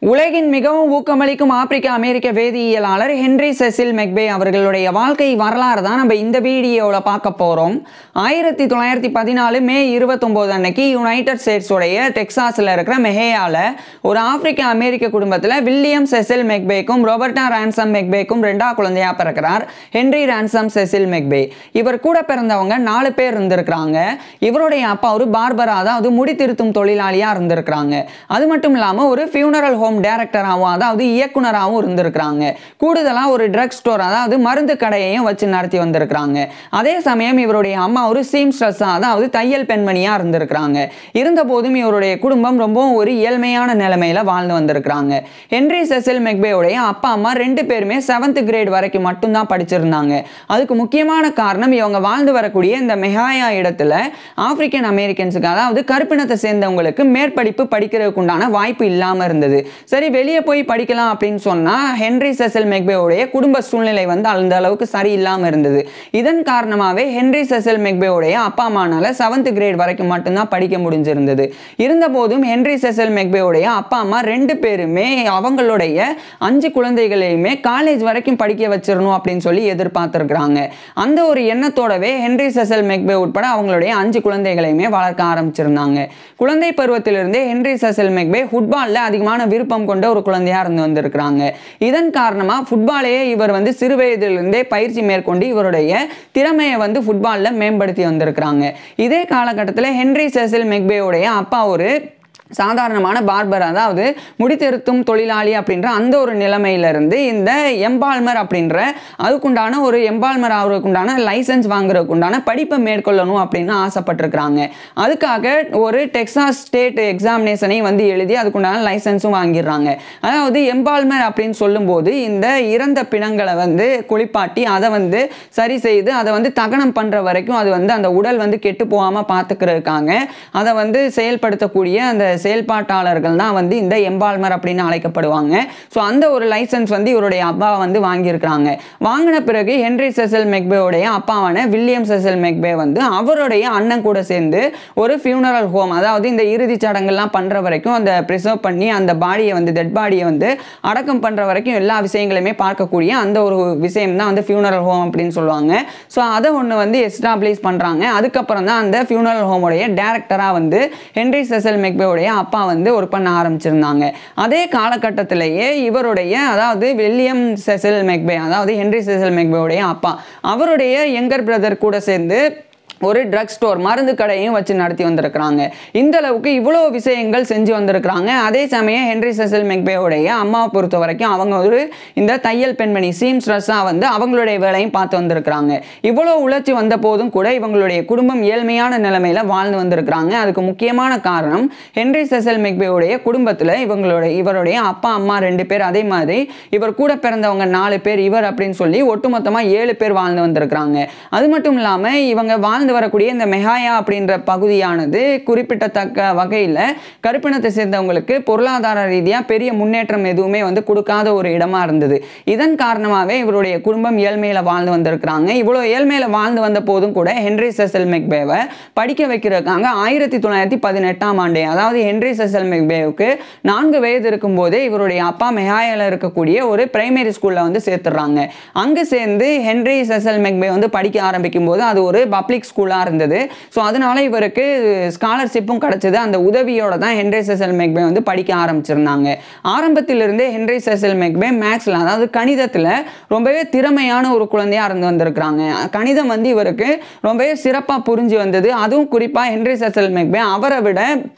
உலகின் மிகவும் ஊக்கமளிக்கும் ஆப்பிரிக்க அமெரிக்க வேதியியலாளர் ஹென்றி செசில் மெக்பே அவர்களுடைய வாழ்க்கை வரலாறு தான் நம்ம இந்த வீடியோவில் பார்க்க போகிறோம் ஆயிரத்தி தொள்ளாயிரத்தி பதினாலு மே இருபத்தொம்போது அன்னைக்கு யுனைடெட் ஸ்டேட்ஸுடைய டெக்சாஸில் இருக்கிற மெஹேயாவில் ஒரு ஆப்பிரிக்க அமெரிக்க குடும்பத்தில் வில்லியம் செசில் மெக்பேக்கும் ரோபர்டா ரான்சம் மெக்பேக்கும் ரெண்டா குழந்தையா பிறக்கிறார் ஹென்றி ரான்சம் செசில் மெக்பே இவர் கூட பிறந்தவங்க நாலு பேர் இருந்திருக்கிறாங்க இவருடைய அப்பா ஒரு பார்பரா அதாவது முடி திருத்தும் தொழிலாளியாக இருந்திருக்கிறாங்க அது மட்டும் இல்லாமல் ஒரு ஃபியூனரல் ஹோம் டைரக்டராகவும் அதாவது இயக்குனராகவும் இருந்திருக்கிறாங்க கூடுதலாக ஒரு ட்ரக் ஸ்டோர் அதாவது மருந்து கடையையும் வச்சு நடத்தி வந்திருக்கிறாங்க அதே சமயம் இவருடைய அம்மா ஒரு சீம்ஸ்ட்ரஸாக அதாவது தையல் பெண்மணியாக இருந்திருக்கிறாங்க இருந்தபோதும் இவருடைய குடும்பம் ரொம்பவும் ஒரு இயல்மையான நிலைமையில வாழ்ந்து வந்திருக்கிறாங்க ஹென்றி செசில் மெக்பேவுடைய அப்பா அம்மா ரெண்டு பேருமே செவன்த் கிரேட் வரைக்கும் மட்டும்தான் படிச்சிருந்தாங்க அதுக்கு முக்கியமான காரணம் இவங்க வாழ்ந்து வரக்கூடிய இந்த மெஹாயா இடத்துல ஆப்பிரிக்கன் அமெரிக்கன்ஸுக்கு அதாவது கருப்பினத்தை சேர்ந்தவங்களுக்கு மேற்படிப்பு படிக்கிறதுக்கு உண்டான வாய்ப்பு இல்லாமல் இருந்தது சரி வெளியே போய் படிக்கலாம் அப்படின்னு சொன்னால் ஹென்றி செசல் மெக்பேவுடைய குடும்ப சூழ்நிலை வந்து அந்த அளவுக்கு சரியில்லாமல் இருந்தது இதன் காரணமாகவே ஹென்றி செசல் மெக்பேவுடைய அப்பா அம்மானால செவன்த் கிரேட் வரைக்கும் மட்டும்தான் படிக்க முடிஞ்சிருந்தது இருந்தபோதும் ஹென்றி செசல் மெக்பேவுடைய அப்பா அம்மா ரெண்டு பேருமே அவங்களுடைய அஞ்சு குழந்தைகளையுமே காலேஜ் வரைக்கும் படிக்க வச்சிடணும் அப்படின்னு சொல்லி எதிர்பார்த்துருக்குறாங்க அந்த ஒரு எண்ணத்தோடவே ஹென்றி செசல் மெக்பே உட்பட அவங்களுடைய அஞ்சு குழந்தைகளையுமே வளர்க்க ஆரம்பிச்சிருந்தாங்க குழந்தை பருவத்திலிருந்தே ஹென்றி செசல் மெக்பே ஃபுட்பாலில் அதிகமான விருப்பம் கொண்ட ஒரு குழந்தையா இருந்து வந்திருக்கிறாங்க இதன் காரணமா ஃபுட்பாலையே இவர் வந்து சிறு வயதிலிருந்தே பயிற்சி மேற்கொண்டு இவருடைய திறமையை வந்து ஃபுட்பாலில் மேம்படுத்தி வந்திருக்கிறாங்க இதே காலகட்டத்தில் ஹென்றி செசில் மெக்பேவுடைய அப்பா ஒரு சாதாரணமான பார்பர் அதாவது முடித்திருத்தும் தொழிலாளி அப்படின்ற அந்த ஒரு நிலைமையிலிருந்து இந்த எம்பால்மர் அப்படின்ற அதுக்குண்டான ஒரு எம்பால்மர் ஆகிறதுக்குண்டான லைசன்ஸ் வாங்குறதுக்குண்டான படிப்பை மேற்கொள்ளணும் அப்படின்னு ஆசைப்பட்டிருக்கிறாங்க அதுக்காக ஒரு டெக்சாஸ் ஸ்டேட் எக்ஸாமினேஷனை வந்து எழுதி அதுக்குண்டான லைசன்ஸும் வாங்கிடுறாங்க அதாவது எம்பால்மர் அப்படின்னு சொல்லும்போது இந்த இறந்த பிணங்களை வந்து குளிப்பாட்டி அதை வந்து சரி செய்து அதை வந்து தகனம் பண்ணுற வரைக்கும் அது வந்து அந்த உடல் வந்து கெட்டு போகாமல் பார்த்துக்கிறதுக்காக அதை வந்து செயல்படுத்தக்கூடிய அந்த செயல்பாட்டாளர்கள் தான் வந்து இந்த எம்பால்மர் அப்படின்னு அழைக்கப்படுவாங்க ஸோ அந்த ஒரு லைசன்ஸ் வந்து இவருடைய அப்பா வந்து வாங்கியிருக்கிறாங்க வாங்கின பிறகு ஹென்ரி செசல் மெக்பேவுடைய அப்பாவான வில்லியம் செசல் மெக்பே வந்து அவருடைய அண்ணன் கூட சேர்ந்து ஒரு ஃபியூனரல் ஹோம் அதாவது இந்த இறுதிச் சடங்கெல்லாம் பண்ணுற வரைக்கும் அந்த ப்ரிசர்வ் பண்ணி அந்த பாடியை வந்து டெட் பாடியை வந்து அடக்கம் பண்ணுற வரைக்கும் எல்லா விஷயங்களையுமே பார்க்கக்கூடிய அந்த ஒரு விஷயம் தான் வந்து ஃபியூனரல் ஹோம் அப்படின்னு சொல்லுவாங்க ஸோ அதை ஒன்று வந்து எஸ்டாப்ளிஷ் பண்ணுறாங்க அதுக்கப்புறம் தான் அந்த ஃபியூனரல் ஹோமுடைய டேரக்டராக வந்து ஹென்ரி செசல் மெக்பேவுடைய அப்பா வந்து ஒர்க் பண்ண ஆரம்பிச்சிருந்தாங்க அதே காலகட்டத்திலேயே இவருடைய அதாவது வில்லியம் செசல் மெக்பே அதாவது ஹென்ரி செசல் மெக்பேவுடைய அப்பா அவருடைய யங்கர் பிரதர் கூட சேர்ந்து ஒரு ட்ரக் ஸ்டோர் மருந்து கடையும் வச்சு நடத்தி வந்திருக்கிறாங்க இந்த அளவுக்கு இவ்வளோ விஷயங்கள் செஞ்சு வந்திருக்கிறாங்க அதே சமயம் ஹென்ரி செசல் மெக்பேவுடைய அம்மாவை பொறுத்த வரைக்கும் அவங்க ஒரு இந்த தையல் பெண்மணி சீம்ஸ்ட்ரஸாக வந்து அவங்களுடைய வேலையும் பார்த்து வந்திருக்கிறாங்க இவ்வளோ உழைச்சி வந்த போதும் கூட இவங்களுடைய குடும்பம் ஏழ்மையான நிலைமையில வாழ்ந்து வந்திருக்கிறாங்க அதுக்கு முக்கியமான காரணம் ஹென்ரி செசல் மெக்பேவுடைய குடும்பத்தில் இவங்களுடைய இவருடைய அப்பா அம்மா ரெண்டு பேர் அதே மாதிரி இவர் கூட பிறந்தவங்க நாலு பேர் இவர் அப்படின்னு சொல்லி ஒட்டுமொத்தமாக ஏழு பேர் வாழ்ந்து வந்திருக்கிறாங்க அது மட்டும் இல்லாமல் இவங்க வாழ்ந்து வரக்கூடிய இந்த மெஹாயா அப்படின்ற பகுதியானது குறிப்பிடத்தக்க வகையில் கருப்பினத்தை சேர்ந்தவங்களுக்கு பொருளாதார ரீதியாக பெரிய முன்னேற்றம் எதுவுமே வந்து கொடுக்காத ஒரு இடமா இருந்தது இதன் காரணமாகவே இவருடைய குடும்பம் ஏழ்மையில் வாழ்ந்து வந்திருக்கிறாங்க இவ்வளோ ஏழ்மையில் வாழ்ந்து வந்த போதும் கூட ஹென்ரி செசல் மெக்பேவை படிக்க வைக்கிறதுக்காக ஆயிரத்தி தொள்ளாயிரத்தி பதினெட்டாம் ஆண்டு அதாவது ஹென்ரி செசல் மெக்பேவுக்கு நான்கு வயது இருக்கும்போதே இவருடைய அப்பா மெஹாயாவில் இருக்கக்கூடிய ஒரு பிரைமரி ஸ்கூலில் வந்து சேர்த்துடுறாங்க அங்கே சேர்ந்து ஹென்ரி செசல் மெக்பே வந்து படிக்க ஆரம்பிக்கும் போது அது ஒரு பப்ளிக் ஸ்கூலாக இருந்தது ஸோ அதனால இவருக்கு ஸ்காலர்ஷிப்பும் கிடைச்சது அந்த உதவியோட தான் ஹென்ரி செசல் மெக்பே வந்து படிக்க ஆரம்பிச்சிருந்தாங்க ஆரம்பத்திலிருந்தே ஹென்ரி செசல் மெக்பே மேக்ஸில் அதாவது கணிதத்தில் ரொம்பவே திறமையான ஒரு குழந்தையாக இருந்து வந்திருக்கிறாங்க கணிதம் வந்து இவருக்கு ரொம்பவே சிறப்பாக புரிஞ்சு வந்தது அதுவும் குறிப்பாக ஹென்ரி செசல் மெக்பே அவரை விட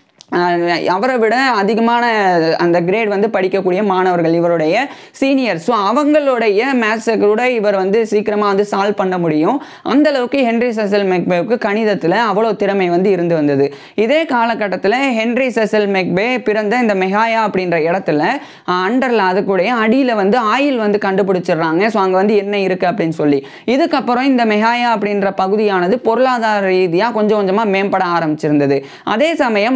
அவரை விட அதிகமான அந்த கிரேட் வந்து படிக்கக்கூடிய மாணவர்கள் இவருடைய சீனியர் ஸோ அவங்களுடைய மேத்ஸை கூட இவர் வந்து சீக்கிரமாக வந்து சால்வ் பண்ண முடியும் அந்த அளவுக்கு ஹென்ரி செசல் மெக்பேவுக்கு கணிதத்தில் அவ்வளோ திறமை வந்து இருந்து வந்தது இதே காலகட்டத்தில் ஹென்ரி செசல் மெக்பே பிறந்த இந்த மெஹாயா அப்படின்ற இடத்துல அண்டரில் அதுக்குடைய அடியில் வந்து ஆயில் வந்து கண்டுபிடிச்சிடுறாங்க ஸோ அங்கே வந்து என்ன இருக்குது அப்படின்னு சொல்லி இதுக்கப்புறம் இந்த மெஹாயா அப்படின்ற பகுதியானது பொருளாதார ரீதியாக கொஞ்சம் கொஞ்சமாக மேம்பட ஆரம்பிச்சிருந்தது அதே சமயம் ஆப்பிரிக்கன்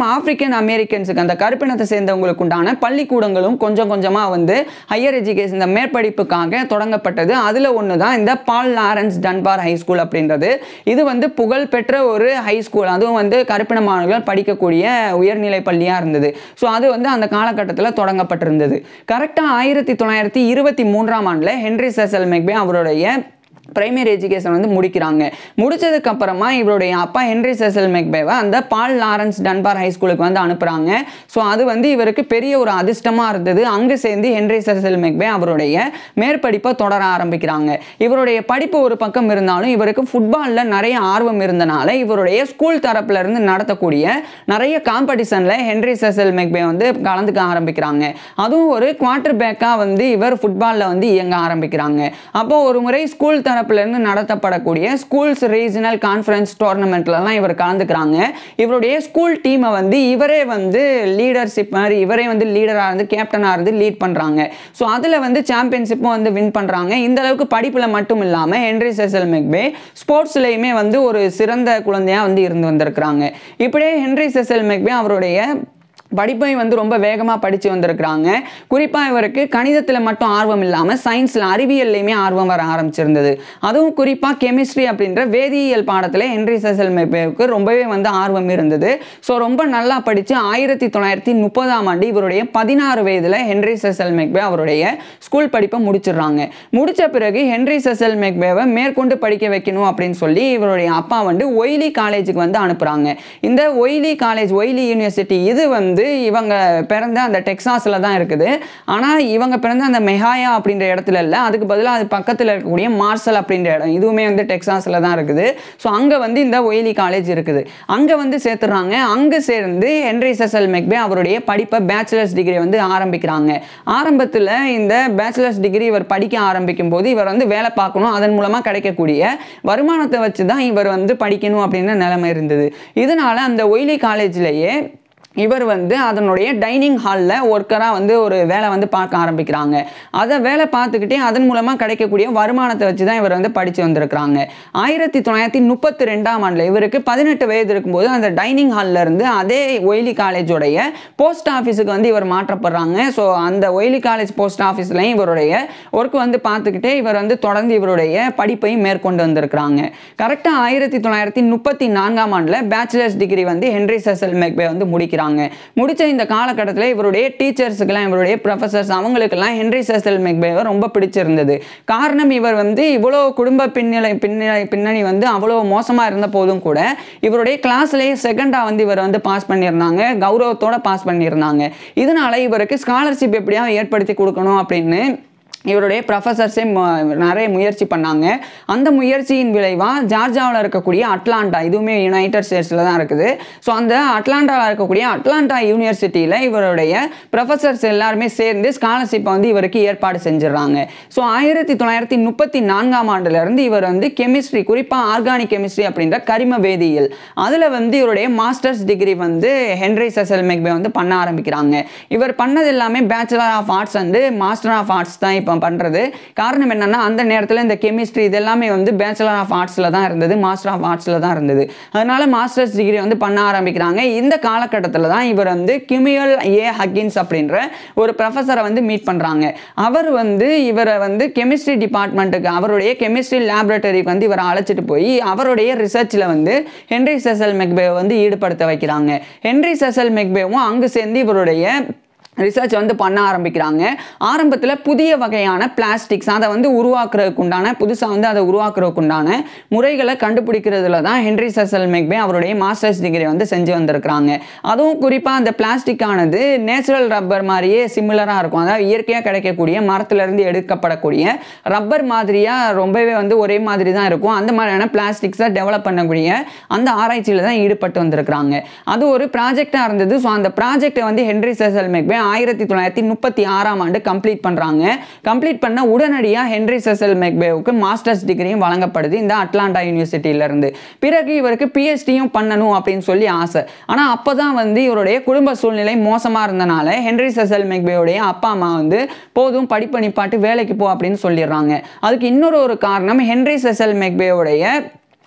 ஆப்பிரிக்கன் அமெரிக்கன்ஸுக்கு அந்த கருப்பினத்தை சேர்ந்தவங்களுக்கு உண்டான பள்ளிக்கூடங்களும் கொஞ்சம் கொஞ்சமாக வந்து ஹையர் எஜுகேஷன் இந்த மேற்படிப்புக்காக தொடங்கப்பட்டது அதில் ஒன்று தான் இந்த Paul Laurence Dunbar high school அப்படின்றது இது வந்து புகழ்பெற்ற ஒரு ஹை ஸ்கூல் அதுவும் வந்து கருப்பின மாணவர்கள் படிக்கக்கூடிய உயர்நிலை பள்ளியாக இருந்தது ஸோ அது வந்து அந்த காலகட்டத்தில் தொடங்கப்பட்டிருந்தது கரெக்டாக ஆயிரத்தி தொள்ளாயிரத்தி இருபத்தி மூன்றாம் ஆண்டில் ஹென்ரி செசல் மெக்பே அவருடைய பிரைமரி எஜுகேஷன் வந்து முடிக்கிறாங்க முடிச்சதுக்கு அப்புறமா இவருடைய அப்பா ஹென்ரி செசல் மெக்பேவை அந்த பால் லாரன்ஸ் டன்பார் ஹை ஸ்கூலுக்கு வந்து அனுப்புகிறாங்க ஸோ அது வந்து இவருக்கு பெரிய ஒரு அதிர்ஷ்டமாக இருந்தது அங்கே சேர்ந்து ஹென்ரி செசல் மெக்பே அவருடைய மேற்படிப்பை தொடர ஆரம்பிக்கிறாங்க இவருடைய படிப்பு ஒரு பக்கம் இருந்தாலும் இவருக்கு ஃபுட்பாலில் நிறைய ஆர்வம் இருந்தனால இவருடைய ஸ்கூல் தரப்புல இருந்து நடத்தக்கூடிய நிறைய காம்படிஷனில் ஹென்ரி செசல் மெக்பே வந்து கலந்துக்க ஆரம்பிக்கிறாங்க அதுவும் ஒரு குவார்டர் பேக்காக வந்து இவர் ஃபுட்பாலில் வந்து இயங்க ஆரம்பிக்கிறாங்க அப்போ ஒரு முறை ஸ்கூல் தரப்புல இருந்து நடத்தப்படக்கூடிய ஸ்கூல்ஸ் ரீஜனல் கான்ஃபரன்ஸ் டோர்னமெண்ட்லலாம் இவர் கலந்துக்கிறாங்க இவருடைய ஸ்கூல் டீமை வந்து இவரே வந்து லீடர்ஷிப் மாதிரி இவரே வந்து லீடராக இருந்து கேப்டனாக இருந்து லீட் பண்ணுறாங்க ஸோ அதில் வந்து சாம்பியன்ஷிப்பும் வந்து வின் பண்ணுறாங்க இந்த அளவுக்கு படிப்பில் மட்டும் இல்லாமல் ஹென்ரி செசல் மெக்பே ஸ்போர்ட்ஸ்லையுமே வந்து ஒரு சிறந்த குழந்தையாக வந்து இருந்து வந்திருக்கிறாங்க இப்படியே ஹென்ரி செசல் மெக்பே அவருடைய படிப்பை வந்து ரொம்ப வேகமாக படித்து வந்திருக்கிறாங்க குறிப்பாக இவருக்கு கணிதத்தில் மட்டும் ஆர்வம் இல்லாமல் சயின்ஸில் அறிவியல்லையுமே ஆர்வம் வர ஆரம்பிச்சிருந்தது அதுவும் குறிப்பாக கெமிஸ்ட்ரி அப்படின்ற வேதியியல் பாடத்தில் ஹென்ரி செசல் மெப்பேவுக்கு ரொம்பவே வந்து ஆர்வம் இருந்தது ஸோ ரொம்ப நல்லா படித்து ஆயிரத்தி தொள்ளாயிரத்தி முப்பதாம் ஆண்டு இவருடைய பதினாறு வயதில் ஹென்ரி செசல் மெக்பே அவருடைய ஸ்கூல் படிப்பை முடிச்சிடுறாங்க முடித்த பிறகு ஹென்ரி செசல் மெக்பேவை மேற்கொண்டு படிக்க வைக்கணும் அப்படின்னு சொல்லி இவருடைய அப்பா வந்து ஒய்லி காலேஜுக்கு வந்து அனுப்புகிறாங்க இந்த ஒய்லி காலேஜ் ஒய்லி யூனிவர்சிட்டி இது வந்து இவங்க பிறந்த அந்த டெக்சாஸில் தான் இருக்குது ஆனால் இவங்க பிறந்த அந்த மெஹாயா அப்படின்ற இடத்துல இல்லை அதுக்கு பதிலாக அது பக்கத்தில் இருக்கக்கூடிய மார்சல் அப்படின்ற இடம் இதுவுமே வந்து டெக்சாஸில் தான் இருக்குது ஸோ அங்கே வந்து இந்த ஒய்லி காலேஜ் இருக்குது அங்கே வந்து சேர்த்துறாங்க அங்கே சேர்ந்து ஹென்ரி செசல் மெக்பே அவருடைய படிப்பை பேச்சுலர்ஸ் டிகிரி வந்து ஆரம்பிக்கிறாங்க ஆரம்பத்தில் இந்த பேச்சுலர்ஸ் டிகிரி இவர் படிக்க ஆரம்பிக்கும் போது இவர் வந்து வேலை பார்க்கணும் அதன் மூலமாக கிடைக்கக்கூடிய வருமானத்தை வச்சு தான் இவர் வந்து படிக்கணும் அப்படின்ற நிலைமை இருந்தது இதனால அந்த ஒய்லி காலேஜ்லேயே இவர் வந்து அதனுடைய டைனிங் ஹாலில் ஒர்க்கராக வந்து ஒரு வேலை வந்து பார்க்க ஆரம்பிக்கிறாங்க அதை வேலை பார்த்துக்கிட்டே அதன் மூலமாக கிடைக்கக்கூடிய வருமானத்தை வச்சு தான் இவர் வந்து படித்து வந்திருக்கிறாங்க ஆயிரத்தி தொள்ளாயிரத்தி முப்பத்தி ரெண்டாம் ஆண்டில் இவருக்கு பதினெட்டு வயது இருக்கும்போது அந்த டைனிங் ஹாலில் இருந்து அதே ஒய்லி காலேஜோடைய போஸ்ட் ஆஃபீஸுக்கு வந்து இவர் மாற்றப்படுறாங்க ஸோ அந்த ஒய்லி காலேஜ் போஸ்ட் ஆஃபீஸ்லையும் இவருடைய ஒர்க் வந்து பார்த்துக்கிட்டே இவர் வந்து தொடர்ந்து இவருடைய படிப்பையும் மேற்கொண்டு வந்திருக்கிறாங்க கரெக்டாக ஆயிரத்தி தொள்ளாயிரத்தி முப்பத்தி நான்காம் ஆண்டில் பேச்சுலர்ஸ் டிகிரி வந்து ஹென்ரி செசல் மெக்பே வந்து முடிக்கிறாங்க முடிச்ச இந்த காலகட்டத்தில் இவருடைய டீச்சர்ஸுக்கெல்லாம் இவருடைய ப்ரொஃபசர்ஸ் அவங்களுக்கெல்லாம் ஹென்ரி செசல் மெக்பேவை ரொம்ப பிடிச்சிருந்தது காரணம் இவர் வந்து இவ்வளோ குடும்ப பின்னணி பின்னணி பின்னணி வந்து அவ்வளோ மோசமாக இருந்த போதும் கூட இவருடைய கிளாஸ்லேயே செகண்டாக வந்து இவர் வந்து பாஸ் பண்ணியிருந்தாங்க கௌரவத்தோட பாஸ் பண்ணியிருந்தாங்க இதனால இவருக்கு ஸ்காலர்ஷிப் எப்படியாவது ஏற்படுத்தி கொடுக்கணும் அப்படின்னு இவருடைய ப்ரொஃபஸர்ஸே நிறைய முயற்சி பண்ணாங்க அந்த முயற்சியின் விளைவாக ஜார்ஜாவில் இருக்கக்கூடிய அட்லாண்டா இதுவுமே யுனைடெட் ஸ்டேட்ஸில் தான் இருக்குது ஸோ அந்த அட்லாண்டாவில் இருக்கக்கூடிய அட்லாண்டா யூனிவர்சிட்டியில் இவருடைய ப்ரொஃபஸர்ஸ் எல்லாருமே சேர்ந்து ஸ்காலர்ஷிப்பை வந்து இவருக்கு ஏற்பாடு செஞ்சிடறாங்க ஸோ ஆயிரத்தி தொள்ளாயிரத்தி முப்பத்தி நான்காம் ஆண்டுலேருந்து இவர் வந்து கெமிஸ்ட்ரி குறிப்பாக ஆர்கானிக் கெமிஸ்ட்ரி அப்படின்ற கரிம வேதியியல் அதில் வந்து இவருடைய மாஸ்டர்ஸ் டிகிரி வந்து ஹென்ரி செசல் மெக்பே வந்து பண்ண ஆரம்பிக்கிறாங்க இவர் பண்ணது எல்லாமே bachelor of arts and master of arts தான் இப்போ பண்ணுறது காரணம் என்னன்னா அந்த நேரத்தில் இந்த கெமிஸ்ட்ரி இது எல்லாமே வந்து பேச்சுலர் ஆஃப் ஆர்ட்ஸில் தான் இருந்தது மாஸ்டர் ஆஃப் ஆர்ட்ஸில் தான் இருந்தது அதனால மாஸ்டர்ஸ் டிகிரி வந்து பண்ண ஆரம்பிக்கிறாங்க இந்த காலகட்டத்தில் தான் இவர் வந்து கிமியல் ஏ ஹக்கின்ஸ் அப்படின்ற ஒரு ப்ரொஃபஸரை வந்து மீட் பண்ணுறாங்க அவர் வந்து இவரை வந்து கெமிஸ்ட்ரி டிபார்ட்மெண்ட்டுக்கு அவருடைய கெமிஸ்ட்ரி லேபரேட்டரிக்கு வந்து இவரை அழைச்சிட்டு போய் அவருடைய ரிசர்ச்சில் வந்து ஹென்ரி செசல் மெக்பேவை வந்து ஈடுபடுத்த வைக்கிறாங்க ஹென்ரி செசல் மெக்பேவும் அங்கு சேர்ந்து இவருடைய ரிசர்ச் வந்து பண்ண ஆரம்பிக்கிறாங்க ஆரம்பத்தில் புதிய வகையான பிளாஸ்டிக்ஸ் அதை வந்து உருவாக்குறதுக்கு உண்டான புதுசாக வந்து அதை உருவாக்குறதுக்கு உண்டான முறைகளை கண்டுபிடிக்கிறதுல தான் ஹென்ரி செசல் மெக்பே அவருடைய மாஸ்டர்ஸ் டிகிரி வந்து செஞ்சு வந்திருக்கிறாங்க அதுவும் குறிப்பாக அந்த பிளாஸ்டிக்கானது நேச்சுரல் ரப்பர் மாதிரியே சிமிலராக இருக்கும் அதாவது இயற்கையாக கிடைக்கக்கூடிய மரத்துலேருந்து எடுக்கப்படக்கூடிய ரப்பர் மாதிரியாக ரொம்பவே வந்து ஒரே மாதிரி தான் இருக்கும் அந்த மாதிரியான பிளாஸ்டிக்ஸை டெவலப் பண்ணக்கூடிய அந்த ஆராய்ச்சியில் தான் ஈடுபட்டு வந்திருக்கிறாங்க அது ஒரு ப்ராஜெக்டாக இருந்தது ஸோ அந்த ப்ராஜெக்டை வந்து ஹென்ரி செசல் மெக்பே ஆயிரத்தி தொள்ளாயிரத்தி முப்பத்தி ஆறாம் ஆண்டு கம்ப்ளீட் பண்ணுறாங்க கம்ப்ளீட் பண்ண உடனடியாக ஹென்ரி செசல் மெக்பேவுக்கு மாஸ்டர்ஸ் டிகிரியும் வழங்கப்படுது இந்த அட்லாண்டா யூனிவர்சிட்டியிலேருந்து பிறகு இவருக்கு பிஹெச்டியும் பண்ணணும் அப்படின்னு சொல்லி ஆசை ஆனால் அப்போ தான் வந்து இவருடைய குடும்ப சூழ்நிலை மோசமாக இருந்தனால ஹென்ரி செசல் மெக்பேவுடைய அப்பா அம்மா வந்து போதும் படிப்பு நிப்பாட்டு வேலைக்கு போ அப்படின்னு சொல்லிடுறாங்க அதுக்கு இன்னொரு ஒரு காரணம் ஹென்ரி செசல் மெக்பேவுடைய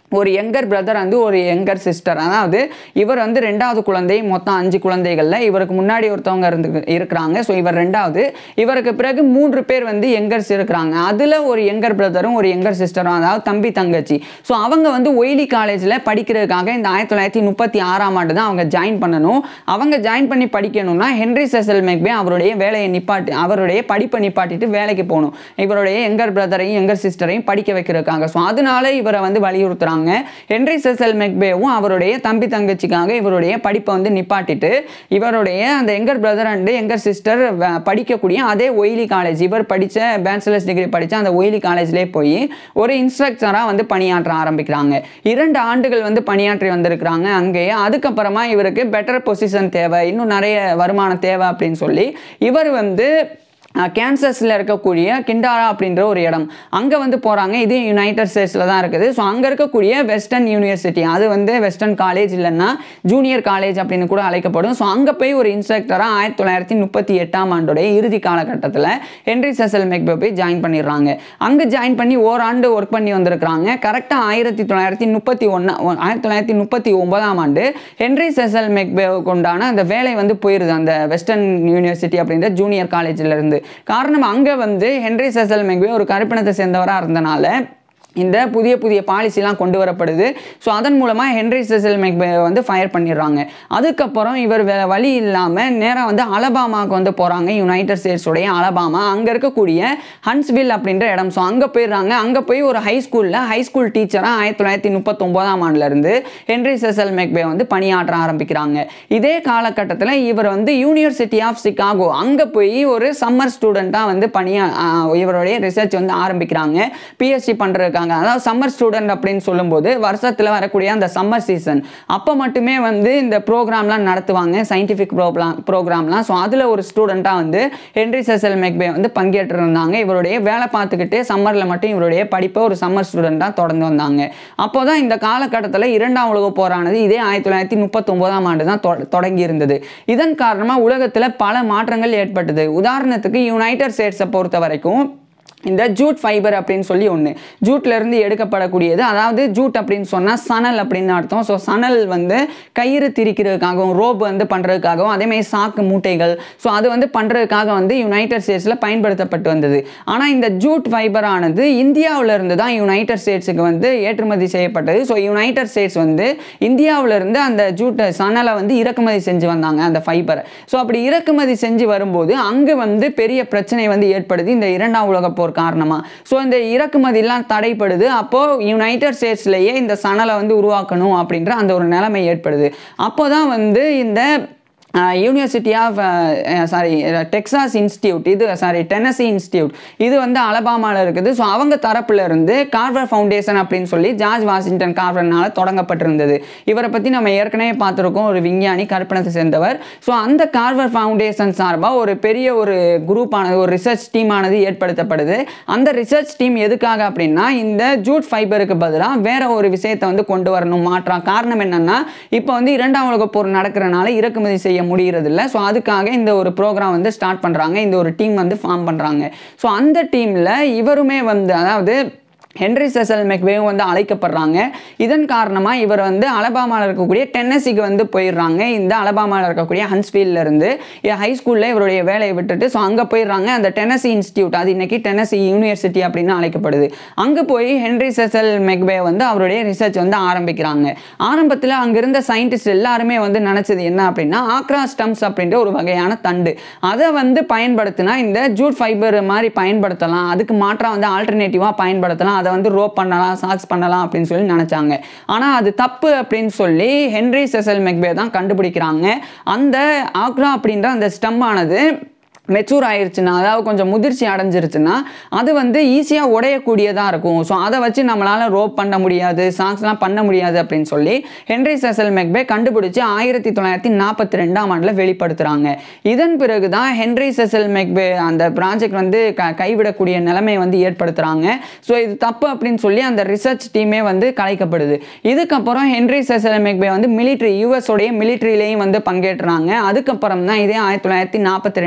ஒரு யங்கர் பிரதர் வந்து ஒரு யங்கர் சிஸ்டர் அதாவது இவர் வந்து ரெண்டாவது குழந்தை மொத்தம் அஞ்சு குழந்தைகளில் இவருக்கு முன்னாடி ஒருத்தவங்க இருந்து இருக்கிறாங்க ஸோ இவர் ரெண்டாவது இவருக்கு பிறகு மூன்று பேர் வந்து யங்கர்ஸ் இருக்கிறாங்க அதில் ஒரு யங்கர் பிரதரும் ஒரு யங்கர் சிஸ்டரும் அதாவது தம்பி தங்கச்சி ஸோ அவங்க வந்து ஒய்லி காலேஜில் படிக்கிறதுக்காக இந்த ஆயிரத்தி தொள்ளாயிரத்தி முப்பத்தி ஆறாம் ஆண்டு தான் அவங்க ஜாயின் பண்ணணும் அவங்க ஜாயின் பண்ணி படிக்கணும்னா ஹென்ரி செசல் மெக்பே அவருடைய வேலையை நிப்பாட்டி அவருடைய படிப்பை நிப்பாட்டிட்டு வேலைக்கு போகணும் இவருடைய யங்கர் பிரதரையும் யங்கர் சிஸ்டரையும் படிக்க வைக்கிறதுக்காக ஸோ அதனால இவரை வந்து வலியுறுத்துறாங்க ஹென்ரி செசல் மெக்பேவும் அவருடைய தம்பி தங்கச்சிக்காக இவருடைய படிப்பை வந்து நிப்பாட்டிட்டு இவருடைய அந்த younger brother and younger sister படிக்கக்கூடிய அதே ஒய்லி காலேஜ் இவர் படித்த பேச்சுலர்ஸ் டிகிரி படித்த அந்த ஒய்லி காலேஜ்லேயே போய் ஒரு இன்ஸ்ட்ரக்டராக வந்து பணியாற்ற ஆரம்பிக்கிறாங்க இரண்டு ஆண்டுகள் வந்து பணியாற்றி வந்திருக்கிறாங்க அங்கேயே அதுக்கப்புறமா இவருக்கு பெட்டர் பொசிஷன் தேவை இன்னும் நிறைய வருமானம் தேவை அப்படின்னு சொல்லி இவர் வந்து கேன்சஸில் இருக்கக்கூடிய கிண்டாரா அப்படின்ற ஒரு இடம் அங்கே வந்து போகிறாங்க இது யுனைடெட் ஸ்டேட்ஸில் தான் இருக்குது ஸோ அங்கே இருக்கக்கூடிய வெஸ்டர்ன் யூனிவர்சிட்டி அது வந்து வெஸ்டர்ன் காலேஜ் இல்லைன்னா ஜூனியர் காலேஜ் அப்படின்னு கூட அழைக்கப்படும் ஸோ அங்கே போய் ஒரு இன்ஸ்ட்ரக்டராக ஆயிரத்தி தொள்ளாயிரத்தி முப்பத்தி எட்டாம் ஆண்டுடைய இறுதி காலகட்டத்தில் ஹென்ரி செசல் மெக்பே போய் ஜாயின் பண்ணிடுறாங்க அங்கே ஜாயின் பண்ணி ஓராண்டு ஒர்க் பண்ணி வந்திருக்கிறாங்க கரெக்டாக ஆயிரத்தி தொள்ளாயிரத்தி முப்பத்தி ஒன்றா ஆயிரத்தி தொள்ளாயிரத்தி முப்பத்தி ஒன்பதாம் ஆண்டு ஹென்ரி செசல் மெக்பேவுக்கு உண்டான அந்த வேலை வந்து போயிருது அந்த வெஸ்டர்ன் யூனிவர்சிட்டி அப்படின்ற ஜூனியர் காலேஜில் இருந்து காரணம் அங்கே வந்து ஹென்ரி செசல் மெக்வே ஒரு கருப்பினத்தை சேர்ந்தவராக இருந்தனால இந்த புதிய புதிய பாலிசிலாம் கொண்டு வரப்படுது ஸோ அதன் மூலமாக ஹென்ரி செசல் மெக்பே வந்து ஃபயர் பண்ணிடுறாங்க அதுக்கப்புறம் இவர் வேறு வழி இல்லாமல் நேராக வந்து அலபாமாவுக்கு வந்து போகிறாங்க யுனைடெட் ஸ்டேட்ஸுடைய அலபாமா அங்கே இருக்கக்கூடிய ஹன்ஸ்வில் அப்படின்ற இடம் ஸோ அங்கே போயிடுறாங்க அங்கே போய் ஒரு ஹை ஸ்கூலில் ஹை ஸ்கூல் டீச்சராக ஆயிரத்தி தொள்ளாயிரத்தி முப்பத்தொம்போதாம் ஆண்டுலேருந்து ஹென்ரி செசல் மெக்பே வந்து பணியாற்ற ஆரம்பிக்கிறாங்க இதே காலகட்டத்தில் இவர் வந்து யூனிவர்சிட்டி ஆஃப் சிகாகோ அங்கே போய் ஒரு சம்மர் ஸ்டூடெண்ட்டாக வந்து பணியா ஆஹ் இவருடைய ரிசர்ச் வந்து ஆரம்பிக்கிறாங்க பிஎஸ்சி பண்ணுறதுக்காக அதாவது சம்மர் ஸ்டூடெண்ட் அப்படின்னு சொல்லும்போது வருஷத்தில் வரக்கூடிய அந்த சம்மர் சீசன் அப்போ மட்டுமே வந்து இந்த ப்ரோக்ராம்லாம் நடத்துவாங்க சயின்டிஃபிக் ப்ரோக்ராம் ப்ரோக்ராம்லாம் ஸோ அதில் ஒரு ஸ்டூடெண்ட்டாக வந்து ஹென்ரி செசல் மெக்பே வந்து பங்கேற்று இருந்தாங்க இவருடைய வேலை பார்த்துக்கிட்டே சம்மரில் மட்டும் இவருடைய படிப்பை ஒரு சம்மர் ஸ்டூடெண்ட்டாக தொடர்ந்து வந்தாங்க அப்போ தான் இந்த காலகட்டத்தில் இரண்டாம் உலக போரானது இதே ஆயிரத்தி தொள்ளாயிரத்தி முப்பத்தொம்போதாம் ஆண்டு தான் தொ- தொடங்கி இருந்தது இதன் காரணமாக உலகத்தில் பல மாற்றங்கள் ஏற்பட்டது உதாரணத்துக்கு யுனைடெட் ஸ்டேட்ஸை பொறுத்த வரைக்கும் இந்த ஜூட் ஃபைபர் அப்படின்னு சொல்லி ஒன்று ஜூட்லேருந்து எடுக்கப்படக்கூடியது அதாவது ஜூட் அப்படின்னு சொன்னால் சணல் அப்படின்னு அர்த்தம் ஸோ சணல் வந்து கயிறு திரிக்கிறதுக்காகவும் ரோப் வந்து பண்ணுறதுக்காகவும் அதேமாதிரி சாக்கு மூட்டைகள் ஸோ அது வந்து பண்ணுறதுக்காக வந்து யுனைடெட் ஸ்டேட்ஸில் பயன்படுத்தப்பட்டு வந்தது ஆனால் இந்த ஜூட் ஃபைபர் ஆனது இந்தியாவுல இருந்து தான் யுனைடெட் ஸ்டேட்ஸுக்கு வந்து ஏற்றுமதி செய்யப்பட்டது ஸோ யுனைடெட் ஸ்டேட்ஸ் வந்து இந்தியாவுல இருந்து அந்த ஜூட் சணலை வந்து இறக்குமதி செஞ்சு வந்தாங்க அந்த ஃபைபரை ஸோ அப்படி இறக்குமதி செஞ்சு வரும்போது அங்கே வந்து பெரிய பிரச்சனை வந்து ஏற்படுது இந்த இரண்டாம் உலகப் போர் காரணமாக ஸோ இந்த இறக்குமதியெல்லாம் தடைப்படுது அப்போது யுனைடெட் ஸ்டேட்ஸ்லேயே இந்த சணலை வந்து உருவாக்கணும் அப்படின்ற அந்த ஒரு நிலைமை ஏற்படுது அப்போ தான் வந்து இந்த university of sorry Texas institute இது சாரி டென்னசி இன்ஸ்டியூட் இது வந்து அலபாமாவில் இருக்குது ஸோ அவங்க தரப்புல இருந்து கார்வர் ஃபவுண்டேஷன் அப்படின்னு சொல்லி ஜார்ஜ் வாஷிங்டன் கார்வர்னால தொடங்கப்பட்டிருந்தது இவரை பற்றி நம்ம ஏற்கனவே பார்த்துருக்கோம் ஒரு விஞ்ஞானி கற்பனத்தை சேர்ந்தவர் ஸோ அந்த கார்வர் ஃபவுண்டேஷன் சார்பாக ஒரு பெரிய ஒரு குரூப் ஆனது ஒரு ரிசர்ச் டீம் ஆனது ஏற்படுத்தப்படுது அந்த ரிசர்ச் டீம் எதுக்காக அப்படின்னா இந்த ஜூட் ஃபைபருக்கு பதிலாக வேற ஒரு விஷயத்தை வந்து கொண்டு வரணும் மாற்றம் காரணம் என்னன்னா இப்போ வந்து இரண்டாம் உலகப் போர் நடக்கிறனால இறக்குமதி செய்ய முடியறதில்ல ஸோ அதுக்காக இந்த ஒரு ப்ரோக்ராம் வந்து ஸ்டார்ட் பண்ணுறாங்க இந்த ஒரு டீம் வந்து ஃபார்ம் பண்ணுறாங்க ஸோ அந்த டீமில் இவருமே வந்து அதாவது ஹென்ரி செசல் மெக்வேவும் வந்து அழைக்கப்படுறாங்க இதன் காரணமாக இவர் வந்து அலபாமாவில் இருக்கக்கூடிய டென்னசிக்கு வந்து போயிடுறாங்க இந்த அலபாமாவில் இருக்கக்கூடிய ஹன்ஸ்ஃபீல்ட்ல இருந்து ஹை ஸ்கூலில் இவருடைய வேலையை விட்டுட்டு ஸோ அங்கே போயிடுறாங்க அந்த டென்னசி இன்ஸ்டியூட் அது இன்னைக்கு டென்னசி யூனிவர்சிட்டி அப்படின்னு அழைக்கப்படுது அங்கே போய் ஹென்ரி செசல் மெக்வே வந்து அவருடைய ரிசர்ச் வந்து ஆரம்பிக்கிறாங்க ஆரம்பத்தில் அங்கே இருந்த சயின்டிஸ்ட் எல்லாருமே வந்து நினச்சது என்ன அப்படின்னா ஆக்ரா ஸ்டம்ஸ் அப்படின்ற ஒரு வகையான தண்டு அதை வந்து பயன்படுத்தினா இந்த ஜூட் ஃபைபர் மாதிரி பயன்படுத்தலாம் அதுக்கு மாற்றாக வந்து ஆல்டர்னேட்டிவாக பயன்படுத்தலாம் அதை வந்து ரோப் பண்ணலாம் சாக்ஸ் பண்ணலாம் அப்படின்னு சொல்லி நினச்சாங்க ஆனால் அது தப்பு அப்படின்னு சொல்லி ஹென்ரி செசல் மெக்பே தான் கண்டுபிடிக்கிறாங்க அந்த ஆக்ரா அப்படின்ற அந்த ஸ்டம் ஆனது மெச்சூர் ஆயிருச்சுன்னா அதாவது கொஞ்சம் முதிர்ச்சி அடைஞ்சிருச்சுன்னா அது வந்து ஈஸியாக உடையக்கூடியதாக இருக்கும் ஸோ அதை வச்சு நம்மளால் ரோப் பண்ண முடியாது சாங்ஸ்லாம் பண்ண முடியாது அப்படின்னு சொல்லி ஹென்ரி செசல் மெக்பே கண்டுபிடிச்சு ஆயிரத்தி தொள்ளாயிரத்தி நாற்பத்தி ரெண்டாம் ஆண்டில் வெளிப்படுத்துகிறாங்க இதன் பிறகு தான் ஹென்ரி செசல் மெக்பே அந்த ப்ராஜெக்ட் வந்து க கைவிடக்கூடிய நிலைமை வந்து ஏற்படுத்துகிறாங்க ஸோ இது தப்பு அப்படின்னு சொல்லி அந்த ரிசர்ச் டீமே வந்து கலைக்கப்படுது இதுக்கப்புறம் ஹென்ரி செசல் மெக்பே வந்து மிலிட்ரி யூஎஸோடைய மிலிட்ரியிலையும் வந்து பங்கேற்றுறாங்க அதுக்கப்புறம் தான் இதே ஆயிரத்தி தொள்ளாயிரத்தி நாற்பத்தி ரெண்டாம் ஆண்டு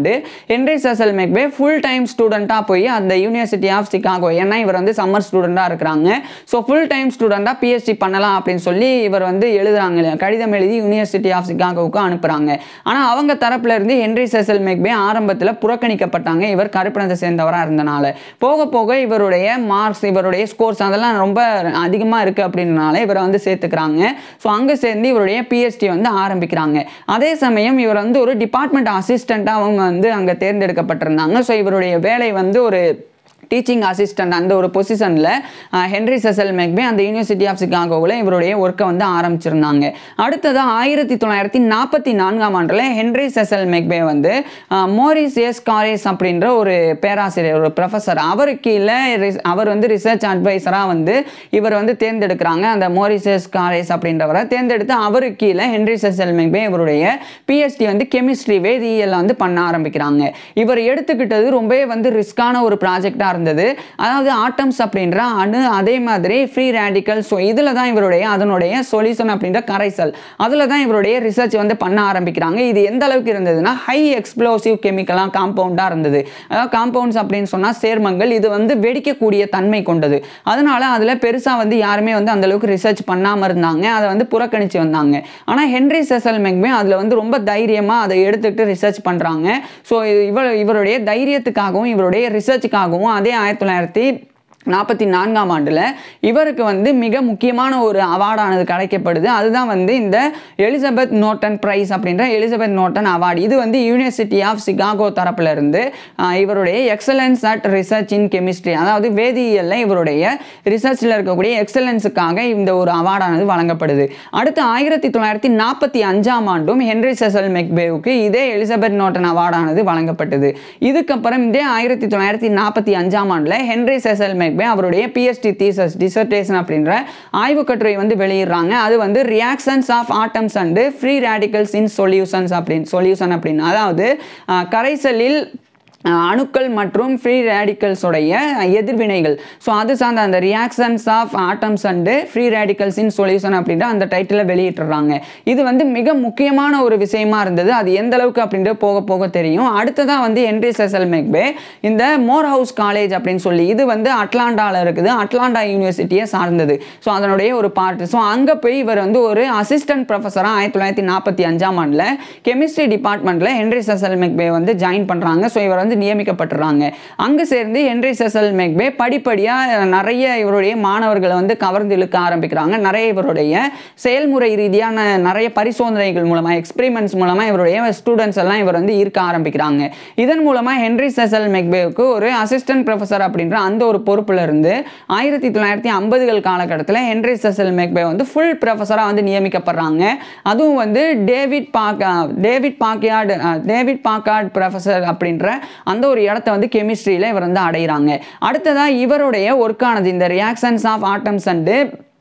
ஆண்டு Henry Cecil McBay full time ஸ்டூடெண்ட்டாக போய் அந்த யூனிவர்சிட்டி ஆஃப் சிகாகோ ஏன்னா இவர் வந்து சம்மர் ஸ்டூடெண்ட்டாக இருக்கிறாங்க ஸோ ஃபுல் டைம் ஸ்டூடெண்ட்டாக பிஹெச்டி பண்ணலாம் அப்படின்னு சொல்லி இவர் வந்து எழுதுறாங்க இல்லையா கடிதம் எழுதி யூனிவர்சிட்டி ஆஃப் சிகாகோவுக்கு அனுப்புகிறாங்க ஆனால் அவங்க தரப்புல இருந்து ஹென்ரி செசல் மெக்பே ஆரம்பத்தில் புறக்கணிக்கப்பட்டாங்க இவர் கருப்பினத்தை சேர்ந்தவராக இருந்தனால போக போக இவருடைய மார்க்ஸ் இவருடைய ஸ்கோர்ஸ் அதெல்லாம் ரொம்ப அதிகமாக இருக்குது அப்படின்றனால இவரை வந்து சேர்த்துக்கிறாங்க ஸோ அங்கே சேர்ந்து இவருடைய பிஹெச்டி வந்து ஆரம்பிக்கிறாங்க அதே சமயம் இவர் வந்து ஒரு டிபார்ட்மெண்ட் அசிஸ்டண்ட்டாக அவங்க வந்து அங்கே தேர்ந்தெடுக்கப்பட்டிருந்தாங்க ஸோ இவருடைய வேலை வந்து ஒரு டீச்சிங் அசிஸ்டன்ட் அந்த ஒரு பொசிஷனில் ஹென்ரி செசல் மெக்பே அந்த யூனிவர்சிட்டி ஆஃப் சிகாகோவில் இவருடைய ஒர்க்கை வந்து ஆரம்பிச்சிருந்தாங்க அடுத்ததாக ஆயிரத்தி தொள்ளாயிரத்தி நாற்பத்தி நான்காம் ஆண்டில் ஹென்ரி செசல் மெக்பே வந்து மோரிஸ் எஸ் காரேஸ் அப்படின்ற ஒரு பேராசிரியர் ஒரு ப்ரொஃபஸர் அவர் கீழே ரிஸ்- அவர் வந்து ரிசர்ச் அட்வைசராக வந்து இவர் வந்து தேர்ந்தெடுக்கிறாங்க அந்த மோரிஸ் எஸ் காரேஸ் அப்படின்றவரை தேர்ந்தெடுத்து அவரு கீழே ஹென்ரி செசல் மெக்பே இவருடைய பிஹெச்டி வந்து கெமிஸ்ட்ரி வேதியியல் வந்து பண்ண ஆரம்பிக்கிறாங்க இவர் எடுத்துக்கிட்டது ரொம்பவே வந்து ரிஸ்கான ஒரு ப்ராஜெக்டாக இருந்தது அதாவது ஆட்டம்ஸ் அப்படின்ற அணு அதே மாதிரி ஃப்ரீ ரேடிக்கல் ஸோ இதில் தான் இவருடைய அதனுடைய சொல்யூஷன் அப்படின்ற கரைசல் அதில் தான் இவருடைய ரிசர்ச் வந்து பண்ண ஆரம்பிக்கிறாங்க இது எந்த அளவுக்கு இருந்ததுன்னா ஹை எக்ஸ்ப்ளோசிவ் கெமிக்கலாக காம்பவுண்டாக இருந்தது அதாவது காம்பவுண்ட்ஸ் அப்படின்னு சொன்னால் சேர்மங்கள் இது வந்து வெடிக்கக்கூடிய தன்மை கொண்டது அதனால அதில் பெருசாக வந்து யாருமே வந்து அந்த அளவுக்கு ரிசர்ச் பண்ணாமல் இருந்தாங்க அதை வந்து புறக்கணிச்சு வந்தாங்க ஆனால் ஹென்ரி செசல் மெக்மே அதில் வந்து ரொம்ப தைரியமாக அதை எடுத்துக்கிட்டு ரிசர்ச் பண்ணுறாங்க ஸோ இவர் இவருடைய தைரியத்துக்காகவும் இவருடைய ரிசர்ச்சுக்காகவும் அதே ஆயிரத்தி தொள்ளாயிரத்தி நாற்பத்தி நான்காம் ஆண்டில் இவருக்கு வந்து மிக முக்கியமான ஒரு அவார்டானது கிடைக்கப்படுது அதுதான் வந்து இந்த எலிசபெத் நோட்டன் பிரைஸ் அப்படின்ற எலிசபெத் நோட்டன் அவார்டு இது வந்து யூனிவர்சிட்டி ஆஃப் சிகாகோ தரப்புல இருந்து ஆஹ், இவருடைய excellence at research in chemistry அதாவது வேதியியலில் இவருடைய ரிசர்ச்சில் இருக்கக்கூடிய எக்ஸலன்ஸுக்காக இந்த ஒரு அவார்டானது வழங்கப்படுது அடுத்து ஆயிரத்தி தொள்ளாயிரத்தி நாற்பத்தி அஞ்சாம் ஆண்டும் ஹென்ரி செசல் மெக்பேவுக்கு இதே எலிசபெத் நோட்டன் அவார்டானது வழங்கப்பட்டது இதுக்கப்புறம் இதே ஆயிரத்தி தொள்ளாயிரத்தி நாற்பத்தி அஞ்சாம் ஆண்டில் ஹென்ரி செசல் மெக்பே அவருடைய பிஎஸ்டி தீசஸ் டிசர்டேஷன் அப்படின்ற ஆய்வுக் கட்டுரை வந்து வெளியிடுறாங்க அது வந்து reactions of atoms and free radicals in solutions அப்படின்னு சொல்யூஷன் அப்படின்னு அதாவது அஹ், கரைசலில் அஹ், அணுக்கள் மற்றும் ஃப்ரீ ரேடிக்கல்ஸோடைய எதிர்வினைகள் ஸோ அது சார்ந்த அந்த reactions of atoms and free radicals in solution அப்படின்ற அந்த டைட்டிலை வெளியிட்டுறாங்க இது வந்து மிக முக்கியமான ஒரு விஷயமா இருந்தது அது எந்த அளவுக்கு அப்படின்றது போக போக தெரியும் அடுத்ததாக வந்து ஹென்ரி செசல் மெக்பே இந்த மோர் ஹவுஸ் காலேஜ் அப்படின்னு சொல்லி இது வந்து அட்லாண்டாவில் இருக்குது அட்லாண்டா யூனிவர்சிட்டியை சார்ந்தது ஸோ அதனுடைய ஒரு பார்ட் ஸோ அங்கே போய் இவர் வந்து ஒரு அசிஸ்டன்ட் ப்ரொஃபஸராக ஆயிரத்தி தொள்ளாயிரத்தி நாற்பத்தி அஞ்சாம் ஆண்டில் கெமிஸ்ட்ரி டிபார்ட்மெண்ட்டில் ஹென்ரி செசல் மெக்பே வந்து ஜாயின் பண்ணுறாங்க ஸோ இவர் வந்து நியமிக்கப்பட்டுறாங்க அங்கே சேர்ந்து ஹென்ரி செசல் மெக்பே படிப்படியாக நிறைய இவருடைய மாணவர்களை வந்து கவர்ந்து இழுக்க ஆரம்பிக்கிறாங்க நிறைய இவருடைய செயல்முறை ரீதியான நிறைய பரிசோதனைகள் மூலமாக எக்ஸ்பெரிமெண்ட்ஸ் மூலமாக இவருடைய ஸ்டூடெண்ட்ஸ் எல்லாம் இவர் வந்து ஈர்க்க ஆரம்பிக்கிறாங்க இதன் மூலமாக ஹென்ரி செசல் மெக்பேவுக்கு ஒரு அசிஸ்டன்ட் ப்ரொஃபஸர் அப்படின்ற அந்த ஒரு பொறுப்புல இருந்து ஆயிரத்தி தொள்ளாயிரத்தி ஐம்பதுகள் காலகட்டத்தில் ஹென்ரி செசல் மெக்பே வந்து ஃபுல் ப்ரொஃபஸராக வந்து நியமிக்கப்படுறாங்க அதுவும் வந்து டேவிட் பாக் டேவிட் பாக்கியார்டு டேவிட் பாக்கார்ட் ப்ரொஃபஸர் அப்படின்ற அந்த ஒரு இடத்த வந்து கெமிஸ்ட்ரியில் இவர் வந்து அடைகிறாங்க அடுத்ததாக இவருடைய ஒர்க்கானது இந்த reactions of atoms and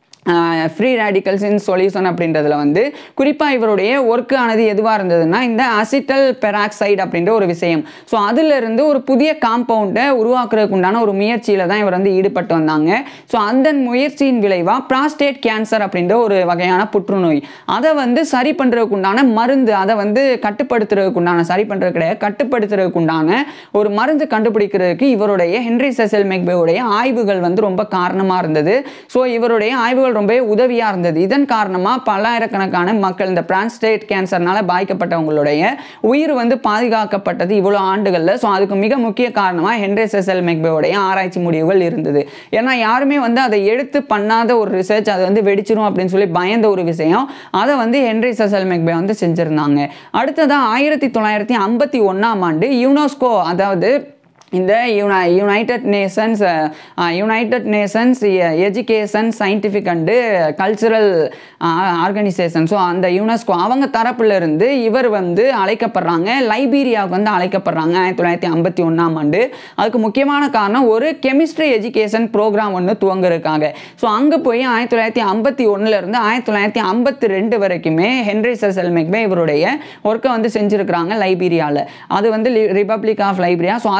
free radicals in solution அப்படின்றதுல வந்து குறிப்பாக இவருடைய ஒர்க்கு ஆனது எதுவாக இருந்ததுன்னா இந்த அசிட்டல் பெராக்சைடு அப்படின்ற ஒரு விஷயம் ஸோ அதிலிருந்து ஒரு புதிய காம்பவுண்டை உருவாக்குறதுக்கு உண்டான ஒரு முயற்சியில் தான் இவர் வந்து ஈடுபட்டு வந்தாங்க ஸோ அந்த முயற்சியின் விளைவாக ப்ராஸ்டேட் கேன்சர் அப்படின்ற ஒரு வகையான புற்றுநோய் அதை வந்து சரி பண்ணுறதுக்கு உண்டான மருந்து அதை வந்து கட்டுப்படுத்துறதுக்கு உண்டான சரி பண்ணுறது கிடையாது கட்டுப்படுத்துறதுக்கு உண்டான ஒரு மருந்து கண்டுபிடிக்கிறதுக்கு இவருடைய ஹென்ரி செசல் மெக்பேவுடைய ஆய்வுகள் வந்து ரொம்ப காரணமாக இருந்தது ஸோ இவருடைய ஆய்வுகள் ரொம்பவே உதவியாக இருந்தது இதன் காரணமாக பல்லாயிரக்கணக்கான மக்கள் இந்த பிரான்ஸ்டேட் கேன்சர்னால பாதிக்கப்பட்டவங்களுடைய உயிர் வந்து பாதுகாக்கப்பட்டது இவ்வளோ ஆண்டுகளில் ஸோ அதுக்கு மிக முக்கிய காரணமாக ஹென்ரி செசல் மெக்பேவுடைய ஆராய்ச்சி முடிவுகள் இருந்தது ஏன்னா யாருமே வந்து அதை எடுத்து பண்ணாத ஒரு ரிசர்ச் அது வந்து வெடிச்சிரும் அப்படின்னு சொல்லி பயந்த ஒரு விஷயம் அதை வந்து ஹென்ரி செசல் மெக்பே வந்து செஞ்சுருந்தாங்க அடுத்ததாக ஆயிரத்தி தொள்ளாயிரத்தி ஐம்பத்தி ஒன்றாம் ஆண்டு யுனெஸ்கோ அதாவது இந்த யுனை United Nations United Nations education scientific and cultural organization so அந்த யுனெஸ்கோ அவங்க தரப்புல இருந்து இவர் வந்து அழைக்கப்படுறாங்க லைபீரியாவுக்கு வந்து அழைக்கப்படுறாங்க ஆயிரத்தி தொள்ளாயிரத்தி ஐம்பத்தி ஒன்றாம் ஆண்டு அதுக்கு முக்கியமான காரணம் ஒரு கெமிஸ்ட்ரி எஜுகேஷன் ப்ரோக்ராம் ஒன்று துவங்குறதுக்காக ஸோ அங்கே போய் ஆயிரத்தி தொள்ளாயிரத்தி ஐம்பத்தி ஒன்றுலேருந்து ஆயிரத்தி தொள்ளாயிரத்தி ஐம்பத்தி ரெண்டு வரைக்குமே ஹென்ரி செசல் மெக்பே இவருடைய ஒர்க்கை வந்து செஞ்சுருக்கிறாங்க லைபீரியாவில் அது வந்து ரிபப்ளிக் ஆஃப் லைபீரியா ஸோ அதுக்கப்புறம்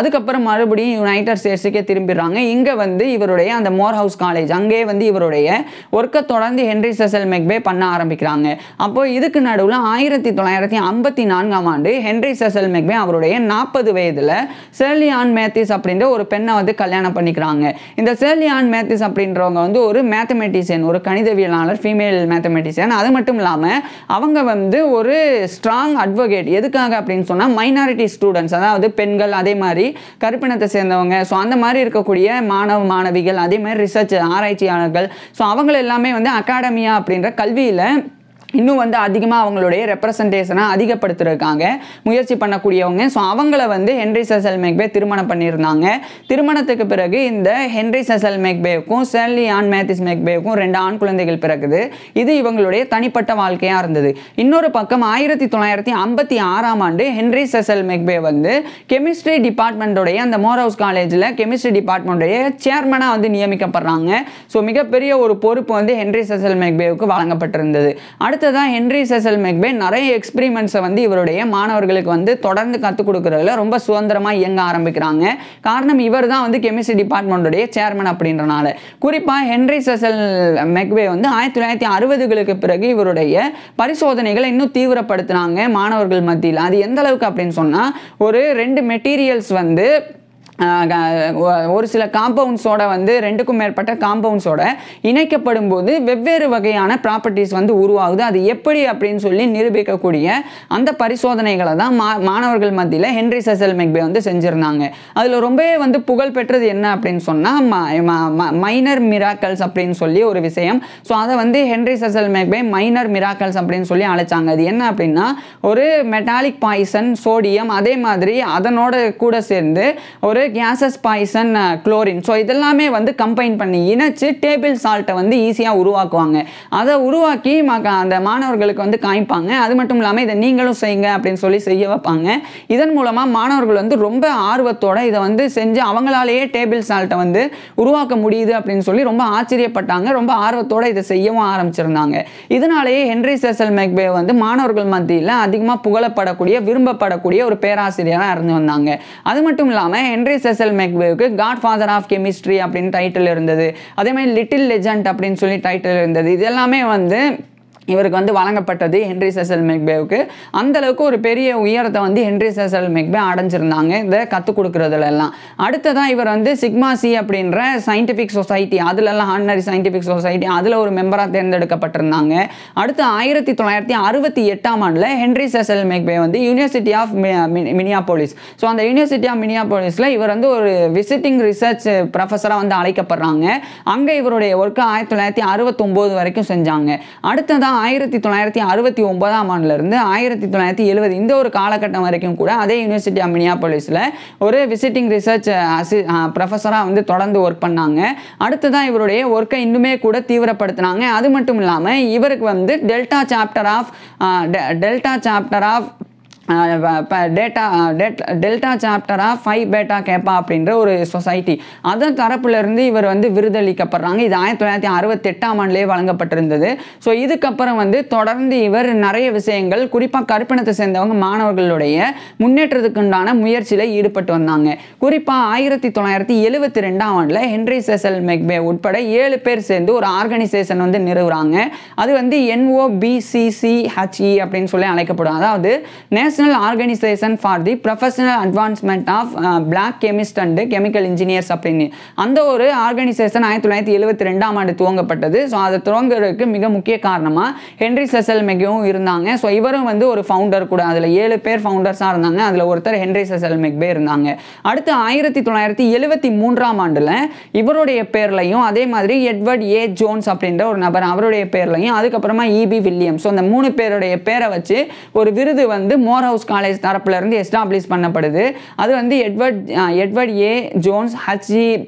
மறுபடியும் யுனைடெட் ஸ்டேட்ஸுக்கே திரும்பிடுறாங்க இங்கே வந்து இவருடைய அந்த மோர் ஹவுஸ் காலேஜ் அங்கே வந்து இவருடைய ஒர்க்கை தொடர்ந்து ஹென்ரி செசல் மெக்பே பண்ண ஆரம்பிக்கிறாங்க அப்போ இதுக்கு நடுவில் ஆயிரத்தி தொள்ளாயிரத்தி ஐம்பத்தி நான்காம் ஆண்டு ஹென்ரி செசல் மெக்பே அவருடைய நாற்பது வயதில் செர்லியான் மேத்திஸ் அப்படின்ற ஒரு பெண்ணை வந்து கல்யாணம் பண்ணிக்கிறாங்க இந்த செர்லியான் மேத்திஸ் அப்படின்றவங்க வந்து ஒரு மேத்தமெட்டிஷியன் ஒரு கணிதவியலாளர் ஃபீமேல் மேத்தமெட்டிஷியன் அது மட்டும் இல்லாமல் அவங்க வந்து ஒரு ஸ்ட்ராங் அட்வொகேட் எதுக்காக அப்படின்னு சொன்னால் மைனாரிட்டி ஸ்டூடெண்ட்ஸ் அதாவது பெண்கள் அதே மாதிரி கருப்பினத்தை சேர்ந்தவங்க ஸோ அந்த மாதிரி இருக்கக்கூடிய மாணவ மாணவிகள் அதே மாதிரி ரிசர்ச் ஆராய்ச்சியாளர்கள் ஸோ அவங்கள எல்லாமே வந்து அகாடமியா அப்படின்ற கல்வியில் இன்னும் வந்து அதிகமாக அவங்களுடைய ரெப்ரசன்டேஷனை அதிகப்படுத்திருக்காங்க முயற்சி பண்ணக்கூடியவங்க ஸோ அவங்கள வந்து ஹென்ரி செசல் மெக்பே திருமணம் பண்ணியிருந்தாங்க திருமணத்துக்கு பிறகு இந்த ஹென்ரி செசல் மெக்பேவுக்கும் செர்லி ஆன் மேத்திஸ் மெக்பேவுக்கும் ரெண்டு ஆண் குழந்தைகள் பிறகுது இது இவங்களுடைய தனிப்பட்ட வாழ்க்கையாக இருந்தது இன்னொரு பக்கம் ஆயிரத்தி தொள்ளாயிரத்தி ஐம்பத்தி ஆறாம் ஆண்டு ஹென்ரி செசல் மெக்பே வந்து கெமிஸ்ட்ரி டிபார்ட்மெண்ட்டோடைய அந்த மோரவுஸ் காலேஜில் கெமிஸ்ட்ரி டிபார்ட்மெண்ட்டுடைய சேர்மனாக வந்து நியமிக்கப்படுறாங்க ஸோ மிகப்பெரிய ஒரு பொறுப்பு வந்து ஹென்ரி செசல் மெக்பேவுக்கு வழங்கப்பட்டிருந்தது அடுத்ததான் ஹென்ரி செசல் மெக்பே நிறைய எக்ஸ்பிரிமெண்ட்ஸை வந்து இவருடைய மாணவர்களுக்கு வந்து தொடர்ந்து கற்றுக் கொடுக்கறதுல ரொம்ப சுதந்திரமாக இயங்க ஆரம்பிக்கிறாங்க காரணம் இவர் தான் வந்து கெமிஸ்ட்ரி டிபார்ட்மெண்ட்டுடைய சேர்மன் அப்படின்றனால குறிப்பாக ஹென்ரி செசல் மெக்பே வந்து ஆயிரத்தி தொள்ளாயிரத்தி அறுபதுகளுக்கு பிறகு இவருடைய பரிசோதனைகளை இன்னும் தீவிரப்படுத்தினாங்க மாணவர்கள் மத்தியில் அது எந்த அளவுக்கு அப்படின்னு சொன்னால் ஒரு ரெண்டு மெட்டீரியல்ஸ் வந்து ஆஹ் க- ஒ- ஒரு சில காம்பவுண்ட்ஸோட வந்து ரெண்டுக்கும் மேற்பட்ட காம்பவுண்ட்ஸோட இணைக்கப்படும் போது வெவ்வேறு வகையான ப்ராப்பர்ட்டிஸ் வந்து உருவாகுது அது எப்படி அப்படின்னு சொல்லி நிரூபிக்கக்கூடிய அந்த பரிசோதனைகளை தான் மா மாணவர்கள் மத்தியில் ஹென்ரி செசல் மெக்பே வந்து செஞ்சுருந்தாங்க அதில் ரொம்பவே வந்து புகழ் பெற்றது என்ன அப்படின்னு சொன்னால் மைனர் மிராக்கல்ஸ் அப்படின்னு சொல்லி ஒரு விஷயம் ஸோ அதை வந்து Henry Cecil McBay minor miracles அப்படின்னு சொல்லி அழைச்சாங்க அது என்ன அப்படின்னா ஒரு மெட்டாலிக் பாய்சன் சோடியம் அதே மாதிரி அதனோட கூட சேர்ந்து ஒரு கேசஸ் பாய்சன் குளோரின் ஸோ இதெல்லாமே வந்து கம்பைன் பண்ணி இணைச்சு டேபிள் சால்ட்டை வந்து ஈஸியாக உருவாக்குவாங்க அதை உருவாக்கி மக- அந்த மாணவர்களுக்கு வந்து காமிப்பாங்க அது மட்டும் இல்லாமல் இதை நீங்களும் செய்யுங்க அப்படின்னு சொல்லி செய்ய வைப்பாங்க இதன் மூலமாக மாணவர்கள் வந்து ரொம்ப ஆர்வத்தோட இதை வந்து செஞ்சு அவங்களாலேயே டேபிள் சால்ட்டை வந்து உருவாக்க முடியுது அப்படின்னு சொல்லி ரொம்ப ஆச்சரியப்பட்டாங்க ரொம்ப ஆர்வத்தோட இதை செய்யவும் ஆரம்பிச்சிருந்தாங்க இதனாலேயே ஹென்ரி செசல் மெக்பே வந்து மாணவர்கள் மத்தியில் அதிகமாக புகழப்படக்கூடிய விரும்பப்படக்கூடிய ஒரு பேராசிரியராக இருந்து வந்தாங்க அது மட்டும் இல்லாமல் ஹென்ரி செசல் மெக்பேவுக்கு காட் ஃபாதர் ஆஃப் கெமிஸ்ட்ரி அப்படின்னு டைட்டில் இருந்தது அதே மாதிரி லிட்டில் லெஜண்ட் அப்படின்னு சொல்லி டைட்டில் இருந்தது இது எல்லாமே வந்து இவருக்கு வந்து வழங்கப்பட்டது ஹென்ரி செசல் மெக்பேவுக்கு அந்த அளவுக்கு ஒரு பெரிய உயரத்தை வந்து ஹென்ரி செசல் மெக்பே அடைஞ்சிருந்தாங்க இதை கற்றுக் கொடுக்குறதுல எல்லாம் அடுத்ததான் இவர் வந்து சிக்மா சி அப்படின்ற சயின்டிஃபிக் சொசைட்டி அதுலலாம் ஹானரி சயின்டிஃபிக் சொசைட்டி அதில் ஒரு மெம்பராக தேர்ந்தெடுக்கப்பட்டிருந்தாங்க அடுத்து ஆயிரத்தி தொள்ளாயிரத்தி அறுபத்தி எட்டாம் ஆண்டில் ஹென்ரி செசல் மெக்பே வந்து யூனிவர்சிட்டி ஆஃப் மினியாபோலிஸ் ஸோ அந்த யூனிவர்சிட்டி ஆஃப் மினியாபோலிஸில் இவர் வந்து ஒரு விசிட்டிங் ரிசர்ச் ப்ரொஃபஸராக வந்து அழைக்கப்படுறாங்க அங்கே இவருடைய ஒர்க்கை ஆயிரத்தி தொள்ளாயிரத்தி அறுபத்தொம்போது வரைக்கும் செஞ்சாங்க அடுத்ததான் ஆயிரத்தி தொள்ளாயிரத்தி அறுபத்தி ஒன்பதாம் ஆண்டுலேருந்து ஆயிரத்தி தொள்ளாயிரத்தி எழுபது இந்த ஒரு காலகட்டம் வரைக்கும் கூட அதே யூனிவர்சிட்டி ஆஃப் மினியாபோலிஸில் ஒரு விசிட்டிங் ரிசர்ச் அசி ப்ரொஃபஸராக வந்து தொடர்ந்து ஒர்க் பண்ணாங்க அடுத்ததான் இவருடைய ஒர்க்கை இன்னுமே கூட தீவிரப்படுத்தினாங்க அது மட்டும் இல்லாமல் இவருக்கு வந்து Delta chapter of Delta chapter of data Delta chapter of Phi Beta Kappa அப்படின்ற ஒரு சொசைட்டி அதன் தரப்புலேருந்து இவர் வந்து விருதளிக்கப்படுறாங்க இது ஆயிரத்தி தொள்ளாயிரத்தி அறுபத்தெட்டாம் ஆண்டுலேயே வழங்கப்பட்டிருந்தது ஸோ இதுக்கப்புறம் வந்து தொடர்ந்து இவர் நிறைய விஷயங்கள் குறிப்பாக கருப்பினத்தை சேர்ந்தவங்க மாணவர்களுடைய முன்னேற்றத்துக்குண்டான முயற்சியில் ஈடுபட்டு வந்தாங்க குறிப்பாக ஆயிரத்தி தொள்ளாயிரத்தி எழுபத்தி ரெண்டாம் ஆண்டில் ஹென்ரி செசல் மெக்பே உட்பட ஏழு பேர் சேர்ந்து ஒரு ஆர்கனைசேஷன் வந்து நிறுவுறாங்க அது வந்து என்ஓபிசிசிஹெச்இ அப்படின்னு சொல்லி அழைக்கப்படும் அதாவது national organization for the professional advancement of black chemist and chemical engineers அப்படின்னு அந்த ஒரு ஆர்கனைசேஷன் ஆயிரத்தி தொள்ளாயிரத்தி எழுபத்தி ரெண்டாம் ஆண்டு துவங்கப்பட்டது ஸோ அதை துவங்குறதுக்கு மிக முக்கிய காரணமாக ஹென்ரி செசல் மெக்பேவும் இருந்தாங்க ஸோ இவரும் வந்து ஒரு ஃபவுண்டர் கூட அதில் ஏழு பேர் ஃபவுண்டர்ஸாக இருந்தாங்க அதில் ஒருத்தர் ஹென்ரி செசல் மெக்பே இருந்தாங்க அடுத்து ஆயிரத்தி தொள்ளாயிரத்தி எழுபத்தி மூன்றாம் ஆண்டில் இவருடைய பேர்லையும் அதே மாதிரி எட்வர்ட் ஏ ஜோன்ஸ் அப்படின்ற ஒரு நபர் அவருடைய பேர்லையும் அதுக்கப்புறமா இபி வில்லியம் ஸோ அந்த மூணு பேருடைய பேரை வச்சு ஒரு விருது வந்து மோர் ஹவுஸ் காலேஜ் தரப்புல இருந்து எஸ்டாப்ளிஷ் பண்ணப்படுது அது வந்து Edward ah, Edward A Jones H C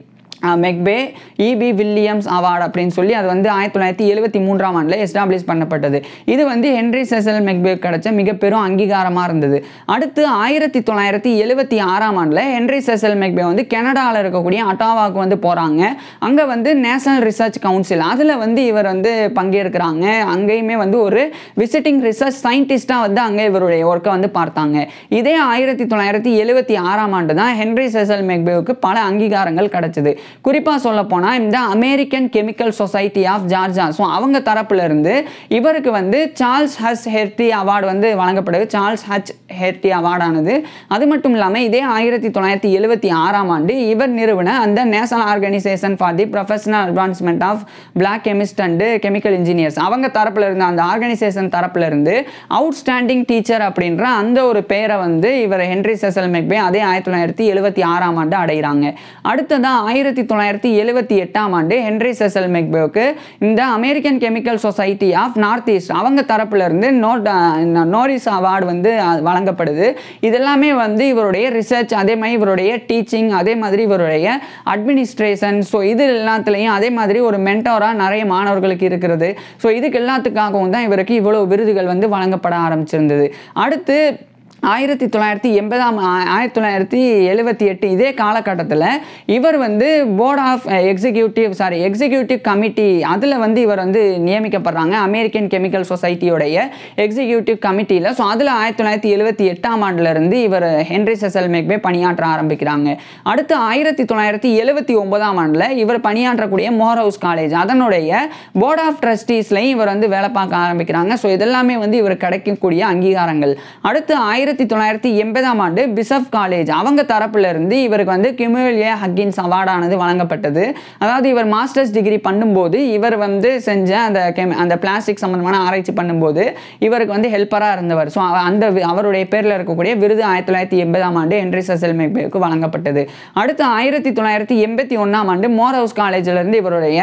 McBay E B Williams award அப்படின்னு சொல்லி அது வந்து ஆயிரத்தி தொள்ளாயிரத்தி எழுபத்தி மூன்றாம் ஆண்டில் எஸ்டாப்ளிஷ் பண்ணப்பட்டது இது வந்து ஹென்ரி செசல் மெக்பே கிடைச்ச மிக பெரும் அங்கீகாரமாக இருந்தது அடுத்து ஆயிரத்தி தொள்ளாயிரத்தி எழுபத்தி ஆறாம் ஆண்டில் ஹென்ரி செசல் மெக்பே வந்து கனடாவில் இருக்கக்கூடிய அட்டாவாவுக்கு வந்து போகிறாங்க அங்கே வந்து நேஷனல் ரிசர்ச் கவுன்சில் அதில் வந்து இவர் வந்து பங்கேற்கிறாங்க அங்கேயுமே வந்து ஒரு விசிட்டிங் ரிசர்ச் சயின்டிஸ்டாக வந்து அங்கே இவருடைய ஒர்க்கை வந்து பார்த்தாங்க இதே ஆயிரத்தி தொள்ளாயிரத்தி எழுபத்தி ஆறாம் ஆண்டு தான் ஹென்ரி செசல் மெக்பேவுக்கு பல அங்கீகாரங்கள் கிடைச்சது குறிப்பாக சொல்ல போனால் இந்த American chemical society of Georgia so அவங்க தரப்புல இருந்து இவருக்கு வந்து சார்ல்ஸ் ஹஸ் ஹெர்டி அவார்டு வந்து வழங்கப்படுது சார்ல்ஸ் ஹச் ஹெர்டி அவார்டானது அது மட்டும் இல்லாமல் இதே ஆயிரத்தி தொள்ளாயிரத்தி எழுபத்தி ஆறாம் ஆண்டு இவர் நிறுவன அந்த national organization for the professional advancement of black chemist and chemical engineers அவங்க தரப்புல இருந்து அந்த ஆர்கனைசேஷன் தரப்புல இருந்து அவுட்ஸ்டாண்டிங் டீச்சர் அப்படின்ற அந்த ஒரு பெயரை வந்து இவர் ஹென்ரி செசல் மெக்பே அதே ஆயிரத்தி தொள்ளாயிரத்தி எழுபத்தி ஆறாம் ஆண்டு அடைகிறாங்க அடுத்ததான் ஆயிரத்தி தொள்ளாயிரத்தி எழுபத்தி எட்டாம் ஆண்டு ஹென்ரி செசல் மெக்பேவுக்கு இந்த American chemical society of north east அவங்க தரப்புல இருந்து நோட் நோரிஸ் அவார்டு வந்து அஹ், வழங்கப்படுது இதெல்லாமே வந்து இவருடைய ரிசர்ச் அதே மாதிரி இவருடைய டீச்சிங் அதே மாதிரி இவருடைய அட்மினிஸ்ட்ரேஷன் ஸோ இது எல்லாத்துலேயும் அதே மாதிரி ஒரு மென்டாராக நிறைய மாணவர்களுக்கு இருக்கிறது ஸோ இதுக்கு எல்லாத்துக்காகவும் தான் இவருக்கு இவ்வளோ விருதுகள் வந்து வழங்கப்பட ஆரம்பிச்சிருந்தது அடுத்து ஆயிரத்தி தொள்ளாயிரத்தி எண்பதாம் ஆ- ஆயிரத்தி தொள்ளாயிரத்தி எழுபத்தி எட்டு இதே காலகட்டத்தில் இவர் வந்து board of executive sorry executive committee அதில் வந்து இவர் வந்து நியமிக்கப்படுறாங்க அமெரிக்கன் கெமிக்கல் சொசைட்டியோடைய எக்ஸிக்யூட்டிவ் கமிட்டியில் ஸோ அதில் ஆயிரத்தி தொள்ளாயிரத்தி எழுபத்தி எட்டாம் ஆண்டிலிருந்து இவர் ஹென்ரி செசல் மெக்பே பணியாற்ற ஆரம்பிக்கிறாங்க அடுத்து ஆயிரத்தி தொள்ளாயிரத்தி எழுபத்தி ஒன்பதாம் ஆண்டில் இவர் பணியாற்றக்கூடிய மோர் ஹவுஸ் காலேஜ் அதனுடைய போர்ட் ஆஃப் ட்ரஸ்டீஸ்லையும் இவர் வந்து வேலை பார்க்க ஆரம்பிக்கிறாங்க ஸோ இதெல்லாமே வந்து இவர் கிடைக்கக்கூடிய அங்கீகாரங்கள் அடுத்து ஆயிரத்தி தொள்ளாயிரத்தி எண்பதாம் ஆண்டு பிசப் காலேஜ் அவங்க தரப்புல இருந்து இவருக்கு வந்து கியூமுலியா ஹக்கின்ஸ் அவார்டானது வழங்கப்பட்டது அதாவது இவர் மாஸ்டர்ஸ் டிகிரி பண்ணும்போது இவர் வந்து செஞ்ச அந்த கெமி அந்த பிளாஸ்டிக் சம்பந்தமான ஆராய்ச்சி பண்ணும்போது இவருக்கு வந்து ஹெல்ப்பராக இருந்தவர் ஸோ அந்த வி- அவருடைய பேரில் இருக்கக்கூடிய விருது ஆயிரத்தி தொள்ளாயிரத்தி எண்பதாம் ஆண்டு ஹென்ரி செசல் மெக்பேக்கு வழங்கப்பட்டது அடுத்து ஆயிரத்தி தொள்ளாயிரத்தி எண்பத்தி ஒன்றாம் ஆண்டு மோர் ஹவுஸ் காலேஜிலிருந்து இவருடைய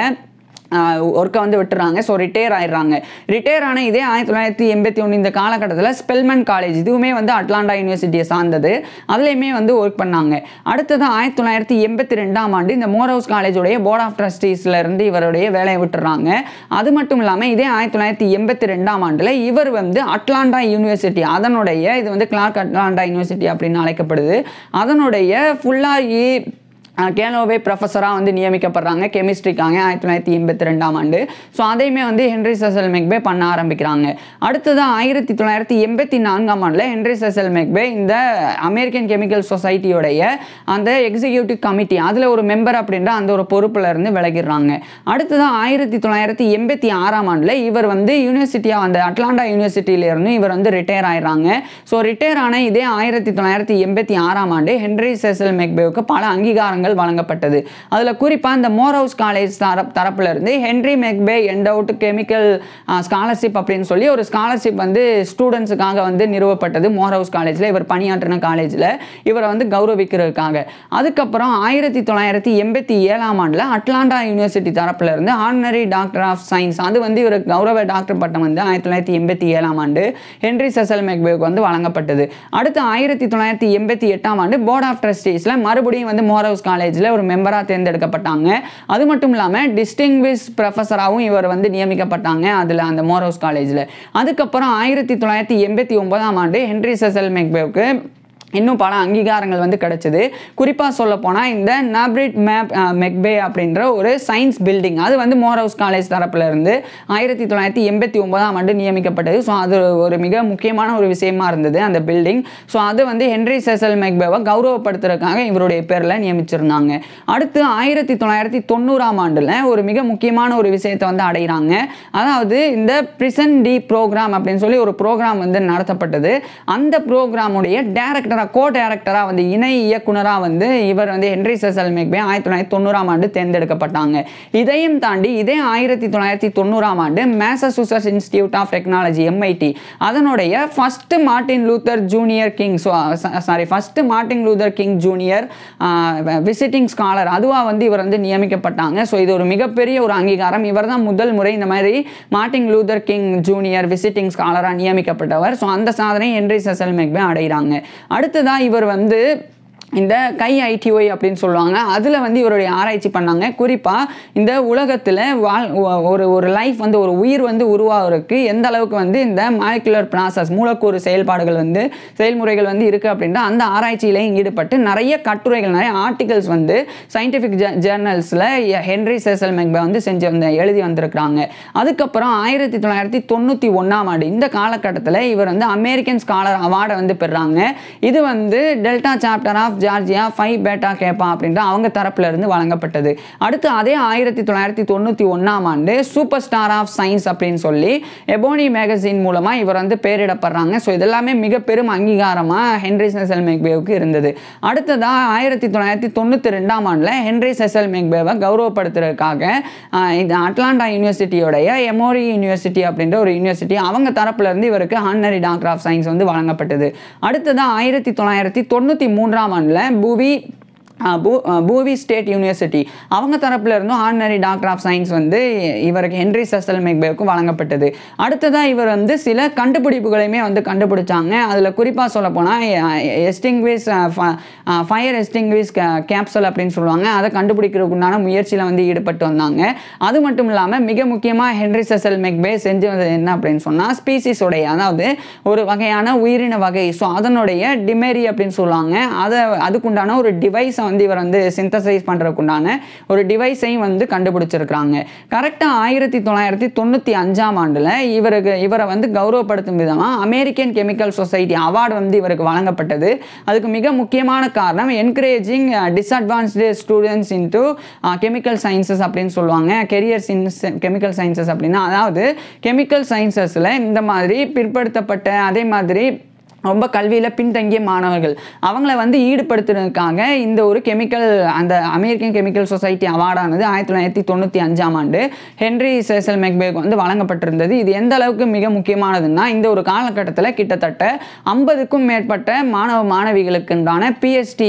ஒர்க்கை வந்து விட்டுறாங்க ஸோ ரிட்டையர் ஆயிடுறாங்க ரிட்டையர் ஆன இதே ஆயிரத்தி தொள்ளாயிரத்தி எண்பத்தி ஒன்று இந்த காலகட்டத்தில் ஸ்பெல்மன் காலேஜ் இதுவுமே வந்து அட்லாண்டா யூனிவர்சிட்டியை சார்ந்தது அதுலேயுமே வந்து ஒர்க் பண்ணாங்க அடுத்தது ஆயிரத்தி தொள்ளாயிரத்தி எண்பத்தி ரெண்டாம் ஆண்டு இந்த மோர் ஹவுஸ் காலேஜுடைய போர்ட் ஆஃப் ட்ரஸ்டீஸ்ல இருந்து இவருடைய வேலையை விட்டுறாங்க அது மட்டும் இல்லாமல் இதே ஆயிரத்தி தொள்ளாயிரத்தி எண்பத்தி ரெண்டாம் ஆண்டில் இவர் வந்து அட்லாண்டா யூனிவர்சிட்டி அதனுடைய இது வந்து கிளார்க் அட்லாண்டா யூனிவர்சிட்டி அப்படின்னு அழைக்கப்படுது அதனுடைய ஃபுல்லாக கேனோவே ப்ரொஃபஸராக வந்து நியமிக்கப்படுறாங்க கெமிஸ்ட்ரிக்காக ஆயிரத்தி தொள்ளாயிரத்தி எண்பத்தி ரெண்டாம் ஆண்டு ஸோ அதையுமே வந்து ஹென்ரி செசல் மெக்பே பண்ண ஆரம்பிக்கிறாங்க அடுத்ததான் ஆயிரத்தி தொள்ளாயிரத்தி எண்பத்தி நான்காம் ஆண்டில் ஹென்ரி செசல் மெக்பே இந்த அமெரிக்கன் கெமிக்கல் சொசைட்டியோடைய அந்த எக்ஸிக்யூட்டிவ் கமிட்டி அதில் ஒரு மெம்பர் அப்படின்ற அந்த ஒரு பொறுப்புல இருந்து விலகிடுறாங்க அடுத்ததான் ஆயிரத்தி தொள்ளாயிரத்தி எண்பத்தி ஆறாம் ஆண்டில் இவர் வந்து யூனிவர்சிட்டியாக அந்த அட்லாண்டா யூனிவர்சிட்டியிலேருந்து இவர் வந்து ரிட்டையர் ஆயிடுறாங்க ஸோ ரிட்டையர் ஆன இதே ஆயிரத்தி தொள்ளாயிரத்தி எண்பத்தி ஆறாம் ஆண்டு ஹென்ரி செசல் மெக்பேவுக்கு பல அங்கீகாரங்கள் வழங்கப்பட்டது அதில் குறிப்பாக இந்த மோர் ஹவுஸ் காலேஜ் தர தரப்புல இருந்து Henry McBay endowed chemical scholarship அப்படின்னு சொல்லி ஒரு ஸ்காலர்ஷிப் வந்து ஸ்டூடெண்ட்ஸுக்காக வந்து நிறுவப்பட்டது மோர் ஹவுஸ் காலேஜில் இவர் பணியாற்றின காலேஜில் இவரை வந்து கௌரவிக்கிறதுக்காக அதுக்கப்புறம் ஆயிரத்தி தொள்ளாயிரத்தி எண்பத்தி ஏழாம் ஆண்டில் அட்லாண்டா யூனிவர்சிட்டி தரப்புல இருந்து ஆர்டினரி டாக்டர் ஆஃப் சயின்ஸ் அது வந்து இவருக்கு கௌரவ டாக்டர் பட்டம் வந்து ஆயிரத்தி தொள்ளாயிரத்தி எண்பத்தி ஏழாம் ஆண்டு ஹென்ரி செசல் மெக்பேவுக்கு வந்து வழங்கப்பட்டது அடுத்து ஆயிரத்தி தொள்ளாயிரத்தி எண்பத்தி எட்டாம் ஆண்டு போர்ட் ஆஃப் ட்ரஸ்டீஸில் மறுபடியும் வந்து மோர் ஹவுஸ் காலேஜில் ஒரு மெம்பராக தேர்ந்தெடுக்கப்பட்டாங்க அது மட்டும் இல்லாமல் டிஸ்டிங்விஷ் ப்ரொஃபஸராகவும் இவர் வந்து நியமிக்கப்பட்டாங்க அதில் அந்த மோர் ஹவுஸ் காலேஜில் அதுக்கப்புறம் ஆயிரத்தி தொள்ளாயிரத்தி எண்பத்தி ஒன்பதாம் ஆண்டு ஹென்ரி செசல் மெக்பேவுக்கு இன்னும் பல அங்கீகாரங்கள் வந்து கிடைச்சது குறிப்பாக சொல்ல போனால் இந்த நாப்ரிட் மேப் மெக்பே அப்படின்ற ஒரு சயின்ஸ் பில்டிங் அது வந்து மோர் ஹவுஸ் காலேஜ் தரப்புல இருந்து ஆயிரத்தி தொள்ளாயிரத்தி எண்பத்தி ஒன்பதாம் ஆண்டு நியமிக்கப்பட்டது ஸோ அது ஒரு மிக முக்கியமான ஒரு விஷயமா இருந்தது அந்த பில்டிங் ஸோ அது வந்து ஹென்ரி செசல் மெக்பேவை கௌரவப்படுத்துறதுக்காக இவருடைய பேரில் நியமிச்சிருந்தாங்க அடுத்து ஆயிரத்தி தொள்ளாயிரத்தி தொண்ணூறாம் ஆண்டில் ஒரு மிக முக்கியமான ஒரு விஷயத்தை வந்து அடைகிறாங்க அதாவது இந்த பிரிசன் டி ப்ரோக்ராம் அப்படின்னு சொல்லி ஒரு ப்ரோக்ராம் வந்து நடத்தப்பட்டது அந்த ப்ரோக்ராமுடைய டேரக்டராக கோ டேரக்டராக வந்து இணை இயக்குனராக வந்து இவர் வந்து ஹென்ரி செசல் மெக்பே ஆயிரத்தி தொள்ளாயிரத்தி தொண்ணூறாம் ஆண்டு தேர்ந்தெடுக்கப்பட்டாங்க இதையும் தாண்டி இதே ஆயிரத்தி தொள்ளாயிரத்தி தொண்ணூறாம் ஆண்டு Massachusetts Institute of Technology MIT அதனுடைய first Martin Luther Junior King sorry first Martin Luther King Junior visiting scholar அதுவாக வந்து இவர் வந்து நியமிக்கப்பட்டாங்க ஸோ இது ஒரு மிகப்பெரிய ஒரு அங்கீகாரம் இவர் தான் முதல் முறை இந்த மாதிரி Martin Luther King Junior visiting ஸ்காலராக நியமிக்கப்பட்டவர் ஸோ அந்த சாதனை ஹென்ரி செசல் மெக்பே அடைகிறாங்க அடுத்ததாக இவர் வந்து இந்த கை ஐடிஒய் அப்படின்னு சொல்லுவாங்க அதில் வந்து இவருடைய ஆராய்ச்சி பண்ணாங்க குறிப்பாக இந்த உலகத்தில் வாழ் ஒ- ஒரு ஒரு லைஃப் வந்து ஒரு உயிர் வந்து உருவாகிறதுக்கு எந்த அளவுக்கு வந்து இந்த மாலிகுலர் ப்ராசஸ் மூலக்கூறு செயல்பாடுகள் வந்து செயல்முறைகள் வந்து இருக்குது அப்படின்ற அந்த ஆராய்ச்சியிலையும் ஈடுபட்டு நிறைய கட்டுரைகள் நிறைய ஆர்டிகல்ஸ் வந்து சயின்டிஃபிக் ஜேர்னல்ஸில் ஹென்ரி செசல் மெக்பே வந்து செஞ்சு வந்து எழுதி வந்திருக்கிறாங்க அதுக்கப்புறம் ஆயிரத்தி தொள்ளாயிரத்தி தொண்ணூற்றி ஒன்றாம் ஆண்டு இந்த காலகட்டத்தில் இவர் வந்து அமெரிக்கன் ஸ்காலர் அவார்டை வந்து பெறுறாங்க இது வந்து Delta chapter of Georgia Phi Beta Kappa அப்படின்ற அவங்க தரப்புல இருந்து வழங்கப்பட்டது அடுத்து அதே ஆயிரத்தி தொள்ளாயிரத்தி தொண்ணூற்றி ஒன்றாம் ஆண்டு சூப்பர் ஸ்டார் ஆஃப் சயின்ஸ் அப்படின்னு சொல்லி எபோனி மேகசின் மூலமாக இவர் வந்து பேரிடப்படுறாங்க ஸோ இதெல்லாமே மிக பெரும் அங்கீகாரமாக ஹென்ரி செசல் மெக்பேவுக்கு இருந்தது அடுத்ததாக ஆயிரத்தி தொள்ளாயிரத்தி தொண்ணூற்றி ரெண்டாம் ஆண்டில் ஹென்ரி செசல் மெக்பேவை கௌரவப்படுத்துறதுக்காக ஆஹ், இந்த அட்லாண்டா யூனிவர்சிட்டியோடைய எமோரி யூனிவர்சிட்டி அப்படின்ற ஒரு யூனிவர்சிட்டி அவங்க தரப்புல இருந்து இவருக்கு ஹானரி டாக்டர் ஆஃப் சயின்ஸ் வந்து வழங்கப்பட்டது அடுத்ததாக ஆயிரத்தி தொள்ளாயிரத்தி தொண்ணூற்றி மூன்றாம் ஆண்டில் புவி ஆஹ் பூ ஆஹ் பூவி ஸ்டேட் யூனிவர்சிட்டி அவங்க தரப்புல இருந்தும் ஆர்டினரி டாக்டர் ஆஃப் சயின்ஸ் வந்து இவருக்கு ஹென்ரி செசல் மெக்பேவுக்கு வழங்கப்பட்டது அடுத்ததாக இவர் வந்து சில கண்டுபிடிப்புகளையுமே வந்து கண்டுபிடிச்சாங்க அதில் குறிப்பாக சொல்ல போனால் எஸ்டிங்விஸ் ஃபயர் எஸ்டிங்விஸ் கேப்சல் அப்படின்னு சொல்லுவாங்க அதை கண்டுபிடிக்கிறதுக்கு உண்டான முயற்சியில் வந்து ஈடுபட்டு வந்தாங்க அது மட்டும் இல்லாமல் மிக முக்கியமாக ஹென்ரி செசல் மெக்பே செஞ்சு வந்தது என்ன அப்படின்னு சொன்னால் ஸ்பீசிஸ் உடைய அதாவது ஒரு வகையான உயிரின வகை ஸோ அதனுடைய டிமெரி அப்படின்னு சொல்லுவாங்க அதை அதுக்குண்டான ஒரு டிவைஸை வந்து இவர் வந்து சிந்தசைஸ் பண்ணுறதுக்குண்டான ஒரு டிவைஸையும் வந்து கண்டுபிடிச்சிருக்கிறாங்க கரெக்டாக ஆயிரத்தி தொள்ளாயிரத்தி தொண்ணூற்றி அஞ்சாம் ஆண்டில் இவருக்கு இவரை வந்து கௌரவப்படுத்தும் விதமாக அமெரிக்கன் கெமிக்கல் சொசைட்டி அவார்டு வந்து இவருக்கு வழங்கப்பட்டது அதுக்கு மிக முக்கியமான காரணம் encouraging disadvantaged students into chemical sciences அப்படின்னு சொல்லுவாங்க கெரியர்ஸ் இன் கெமிக்கல் சயின்சஸ் அப்படின்னா அதாவது கெமிக்கல் சயின்சஸில் இந்த மாதிரி பிற்படுத்தப்பட்ட அதே மாதிரி ரொம்ப கல்வியில் பின்தங்கிய மாணவர்கள் அவங்கள வந்து ஈடுபடுத்துறதுக்காக இந்த ஒரு கெமிக்கல் அந்த அமெரிக்கன் கெமிக்கல் சொசைட்டி அவார்டானது ஆயிரத்தி தொள்ளாயிரத்தி தொண்ணூற்றி அஞ்சாம் ஆண்டு ஹென்ரி சேசல் மெக்பேக் வந்து வழங்கப்பட்டிருந்தது இது எந்த அளவுக்கு மிக முக்கியமானதுன்னா இந்த ஒரு காலகட்டத்தில் கிட்டத்தட்ட ஐம்பதுக்கும் மேற்பட்ட மாணவ மாணவிகளுக்குண்டான பிஎஸ்டி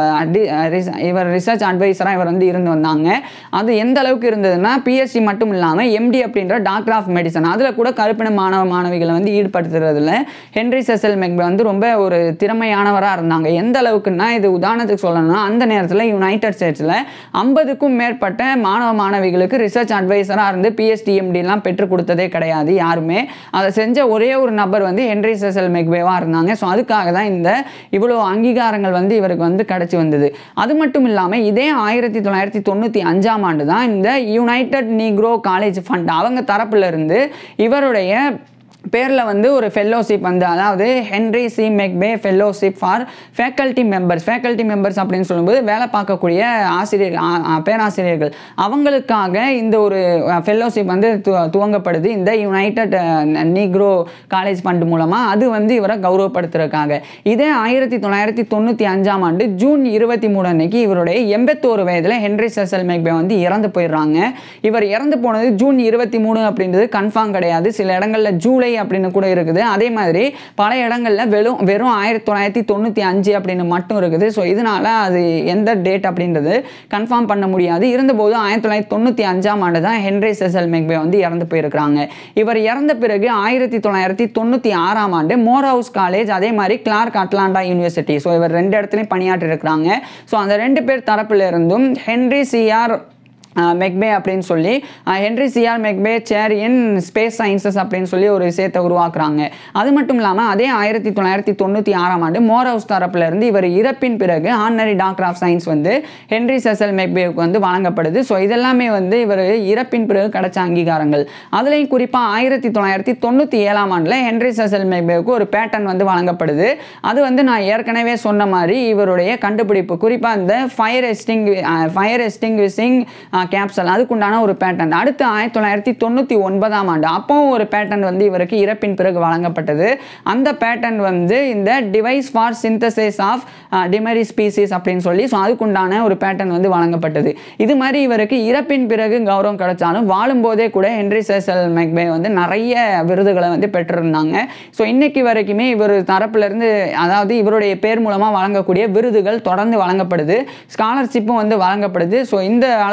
இவர் ரிசர்ச் அட்வைசராக இவர் வந்து இருந்து வந்தாங்க அது எந்த அளவுக்கு இருந்ததுன்னா பிஎஸ்சி மட்டும் இல்லாமல் எம்டி அப்படின்ற டாக்டர் ஆஃப் மெடிசன் அதில் கூட கருப்பின மாணவ மாணவிகளை வந்து ஈடுபடுத்துறதுல ஹென்ரி செசல் மெக்பே வந்து ரொம்ப ஒரு திறமையானவராக இருந்தாங்க எந்த அளவுக்குன்னா இது உதாரணத்துக்கு சொல்லணும்னா அந்த நேரத்தில் யுனைடெட் ஸ்டேட்ஸில் ஐம்பதுக்கும் மேற்பட்ட மாணவ மாணவிகளுக்கு ரிசர்ச் அட்வைசராக இருந்து பிஎஸ்டி எம்டிலாம் பெற்றுக் கொடுத்ததே கிடையாது யாருமே அதை செஞ்ச ஒரே ஒரு நபர் வந்து ஹென்ரி செசல் மெக்பேவாக இருந்தாங்க ஸோ அதுக்காக தான் இந்த இவ்வளோ அங்கீகாரங்கள் வந்து இவருக்கு வந்து கிடச்சி வந்தது அது மட்டும் இல்லாமல் இதே ஆயிரத்தி தொள்ளாயிரத்தி தொண்ணூற்றி அஞ்சாம் ஆண்டு தான் இந்த யுனைடெட் நீக்ரோ காலேஜ் ஃபண்ட் அவங்க தரப்புல இருந்து இவருடைய பேரில் வந்து ஒரு ஃபெல்லோஷிப் வந்து அதாவது Henry C McBay fellowship for faculty members faculty members அப்படின்னு சொல்லும்போது வேலை பார்க்கக்கூடிய ஆசிரியர் ஆ- ஆ, பேராசிரியர்கள் அவங்களுக்காக இந்த ஒரு ஃபெல்லோஷிப் வந்து து- துவங்கப்படுது இந்த யுனைடெட் நீக்ரோ காலேஜ் ஃபண்ட் மூலமாக அது வந்து இவரை கௌரவப்படுத்துறதுக்காக இதே ஆயிரத்தி தொள்ளாயிரத்தி தொண்ணூற்றி அஞ்சாம் ஆண்டு ஜூன் இருபத்தி மூணு அன்னைக்கு இவருடைய எண்பத்தோரு வயதில் ஹென்ரி செசல் மெக்பே வந்து இறந்து போயிடுறாங்க இவர் இறந்து போனது ஜூன் இருபத்தி மூணு அப்படின்றது கன்ஃபார்ம் கிடையாது சில இடங்களில் ஜூலை அப்படின்னு கூட இருக்குது அதே மாதிரி பல இடங்களில் வெறும் வெறும் ஆயிரத்தி தொள்ளாயிரத்தி தொண்ணூற்றி அஞ்சு அப்படின்னு மட்டும் இருக்குது ஸோ இதனால அது எந்த டேட் அப்படின்றது கன்ஃபார்ம் பண்ண முடியாது இருந்தபோது ஆயிரத்தி தொள்ளாயிரத்தி தொண்ணூற்றி அஞ்சாம் ஆண்டு தான் ஹென்ரி செசல் மெக்பே வந்து இறந்து போயிருக்கிறாங்க இவர் இறந்த பிறகு ஆயிரத்தி தொள்ளாயிரத்தி தொண்ணூற்றி ஆறாம் ஆண்டு மோர் ஹவுஸ் காலேஜ் அதே மாதிரி கிளார்க் அட்லாண்டா யூனிவர்சிட்டி ஸோ இவர் ரெண்டு இடத்துலையும் பணியாற்றி இருக்கிறாங்க ஸோ அந்த ரெண்டு பேர் தரப்புல இருந்தும் ஹென்ரி சிஆர் மெக்பே அப்படின்னு சொல்லி அஹ், Henry C R McBay chair in space sciences அப்படின்னு சொல்லி ஒரு விஷயத்தை உருவாக்குறாங்க அது மட்டும் இல்லாமல் அதே ஆயிரத்தி தொள்ளாயிரத்தி தொண்ணூற்றி ஆறாம் ஆண்டு மோர் ஹவுஸ் தரப்புல இருந்து இவர் இறப்பின் பிறகு ஆனரி டாக்டர் ஆஃப் சயின்ஸ் வந்து ஹென்ரி செசல் மெக்பேவுக்கு வந்து வழங்கப்படுது ஸோ இதெல்லாமே வந்து இவர் இறப்பின் பிறகு கிடைச்ச அங்கீகாரங்கள் அதுலேயும் குறிப்பாக ஆயிரத்தி தொள்ளாயிரத்தி தொண்ணூற்றி ஏழாம் ஆண்டில் ஹென்ரி செசல் மெக்பேவுக்கு ஒரு பேட்டன் வந்து வழங்கப்படுது அது வந்து நான் ஏற்கனவே சொன்ன மாதிரி இவருடைய கண்டுபிடிப்பு குறிப்பாக இந்த ஃபயர் எஸ்டிங் ஃபயர் எஸ்டிங்விஷிங் கேப்சல் அதுக்குண்டான ஒரு பேட்டன் அடுத்து ஆயிரத்தி தொள்ளாயிரத்தி தொண்ணூற்றி ஒன்பதாம் ஆண்டு அப்போவும் ஒரு பேட்டன் வந்து இவருக்கு இறப்பின் பிறகு வழங்கப்பட்டது அந்த பேட்டன் வந்து இந்த device for synthesis of dimeric species அப்படின்னு சொல்லி ஸோ அதுக்குண்டான ஒரு பேட்டன் வந்து வழங்கப்பட்டது இது மாதிரி இவருக்கு இறப்பின் பிறகு கௌரவம் கிடைச்சாலும் வாழும்போதே கூட ஹென்ரி சேசல் மெக்பே வந்து நிறைய விருதுகளை வந்து பெற்றிருந்தாங்க ஸோ இன்னைக்கு வரைக்குமே இவர் தரப்புலேருந்து அதாவது இவருடைய பேர் மூலமாக வழங்கக்கூடிய விருதுகள் தொடர்ந்து வழங்கப்படுது ஸ்காலர்ஷிப்பும் வந்து வழங்கப்படுது ஸோ இந்த அளவுக்கு ஒரு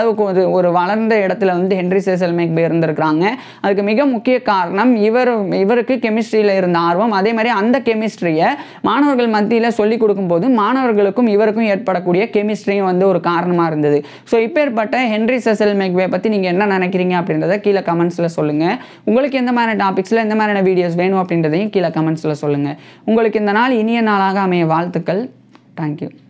ஒரு வளர்ந்த இடத்துல வந்து ஹென்ரி செசல் மேக்பே இருந்திருக்கிறாங்க அதுக்கு மிக முக்கிய காரணம் இவர் இவருக்கு கெமிஸ்ட்ரியில் இருந்த ஆர்வம் அதே மாதிரி அந்த கெமிஸ்ட்ரியை மாணவர்கள் மத்தியில் சொல்லிக் கொடுக்கும்போது மாணவர்களுக்கும் இவருக்கும் ஏற்படக்கூடிய கெமிஸ்ட்ரியும் வந்து ஒரு காரணமாக இருந்தது ஸோ இப்பேற்பட்ட ஹென்ரி செசல் மேக்வே பற்றி நீங்கள் என்ன நினைக்கிறீங்க அப்படின்றத கீழே கமெண்ட்ஸில் சொல்லுங்கள் உங்களுக்கு எந்த மாதிரியான டாபிக்ஸில் எந்த மாதிரியான வீடியோஸ் வேணும் அப்படின்றதையும் கீழே கமெண்ட்ஸில் சொல்லுங்கள் உங்களுக்கு இந்த நாள் இனிய நாளாக அமைய வாழ்த்துக்கள் தேங்க்யூ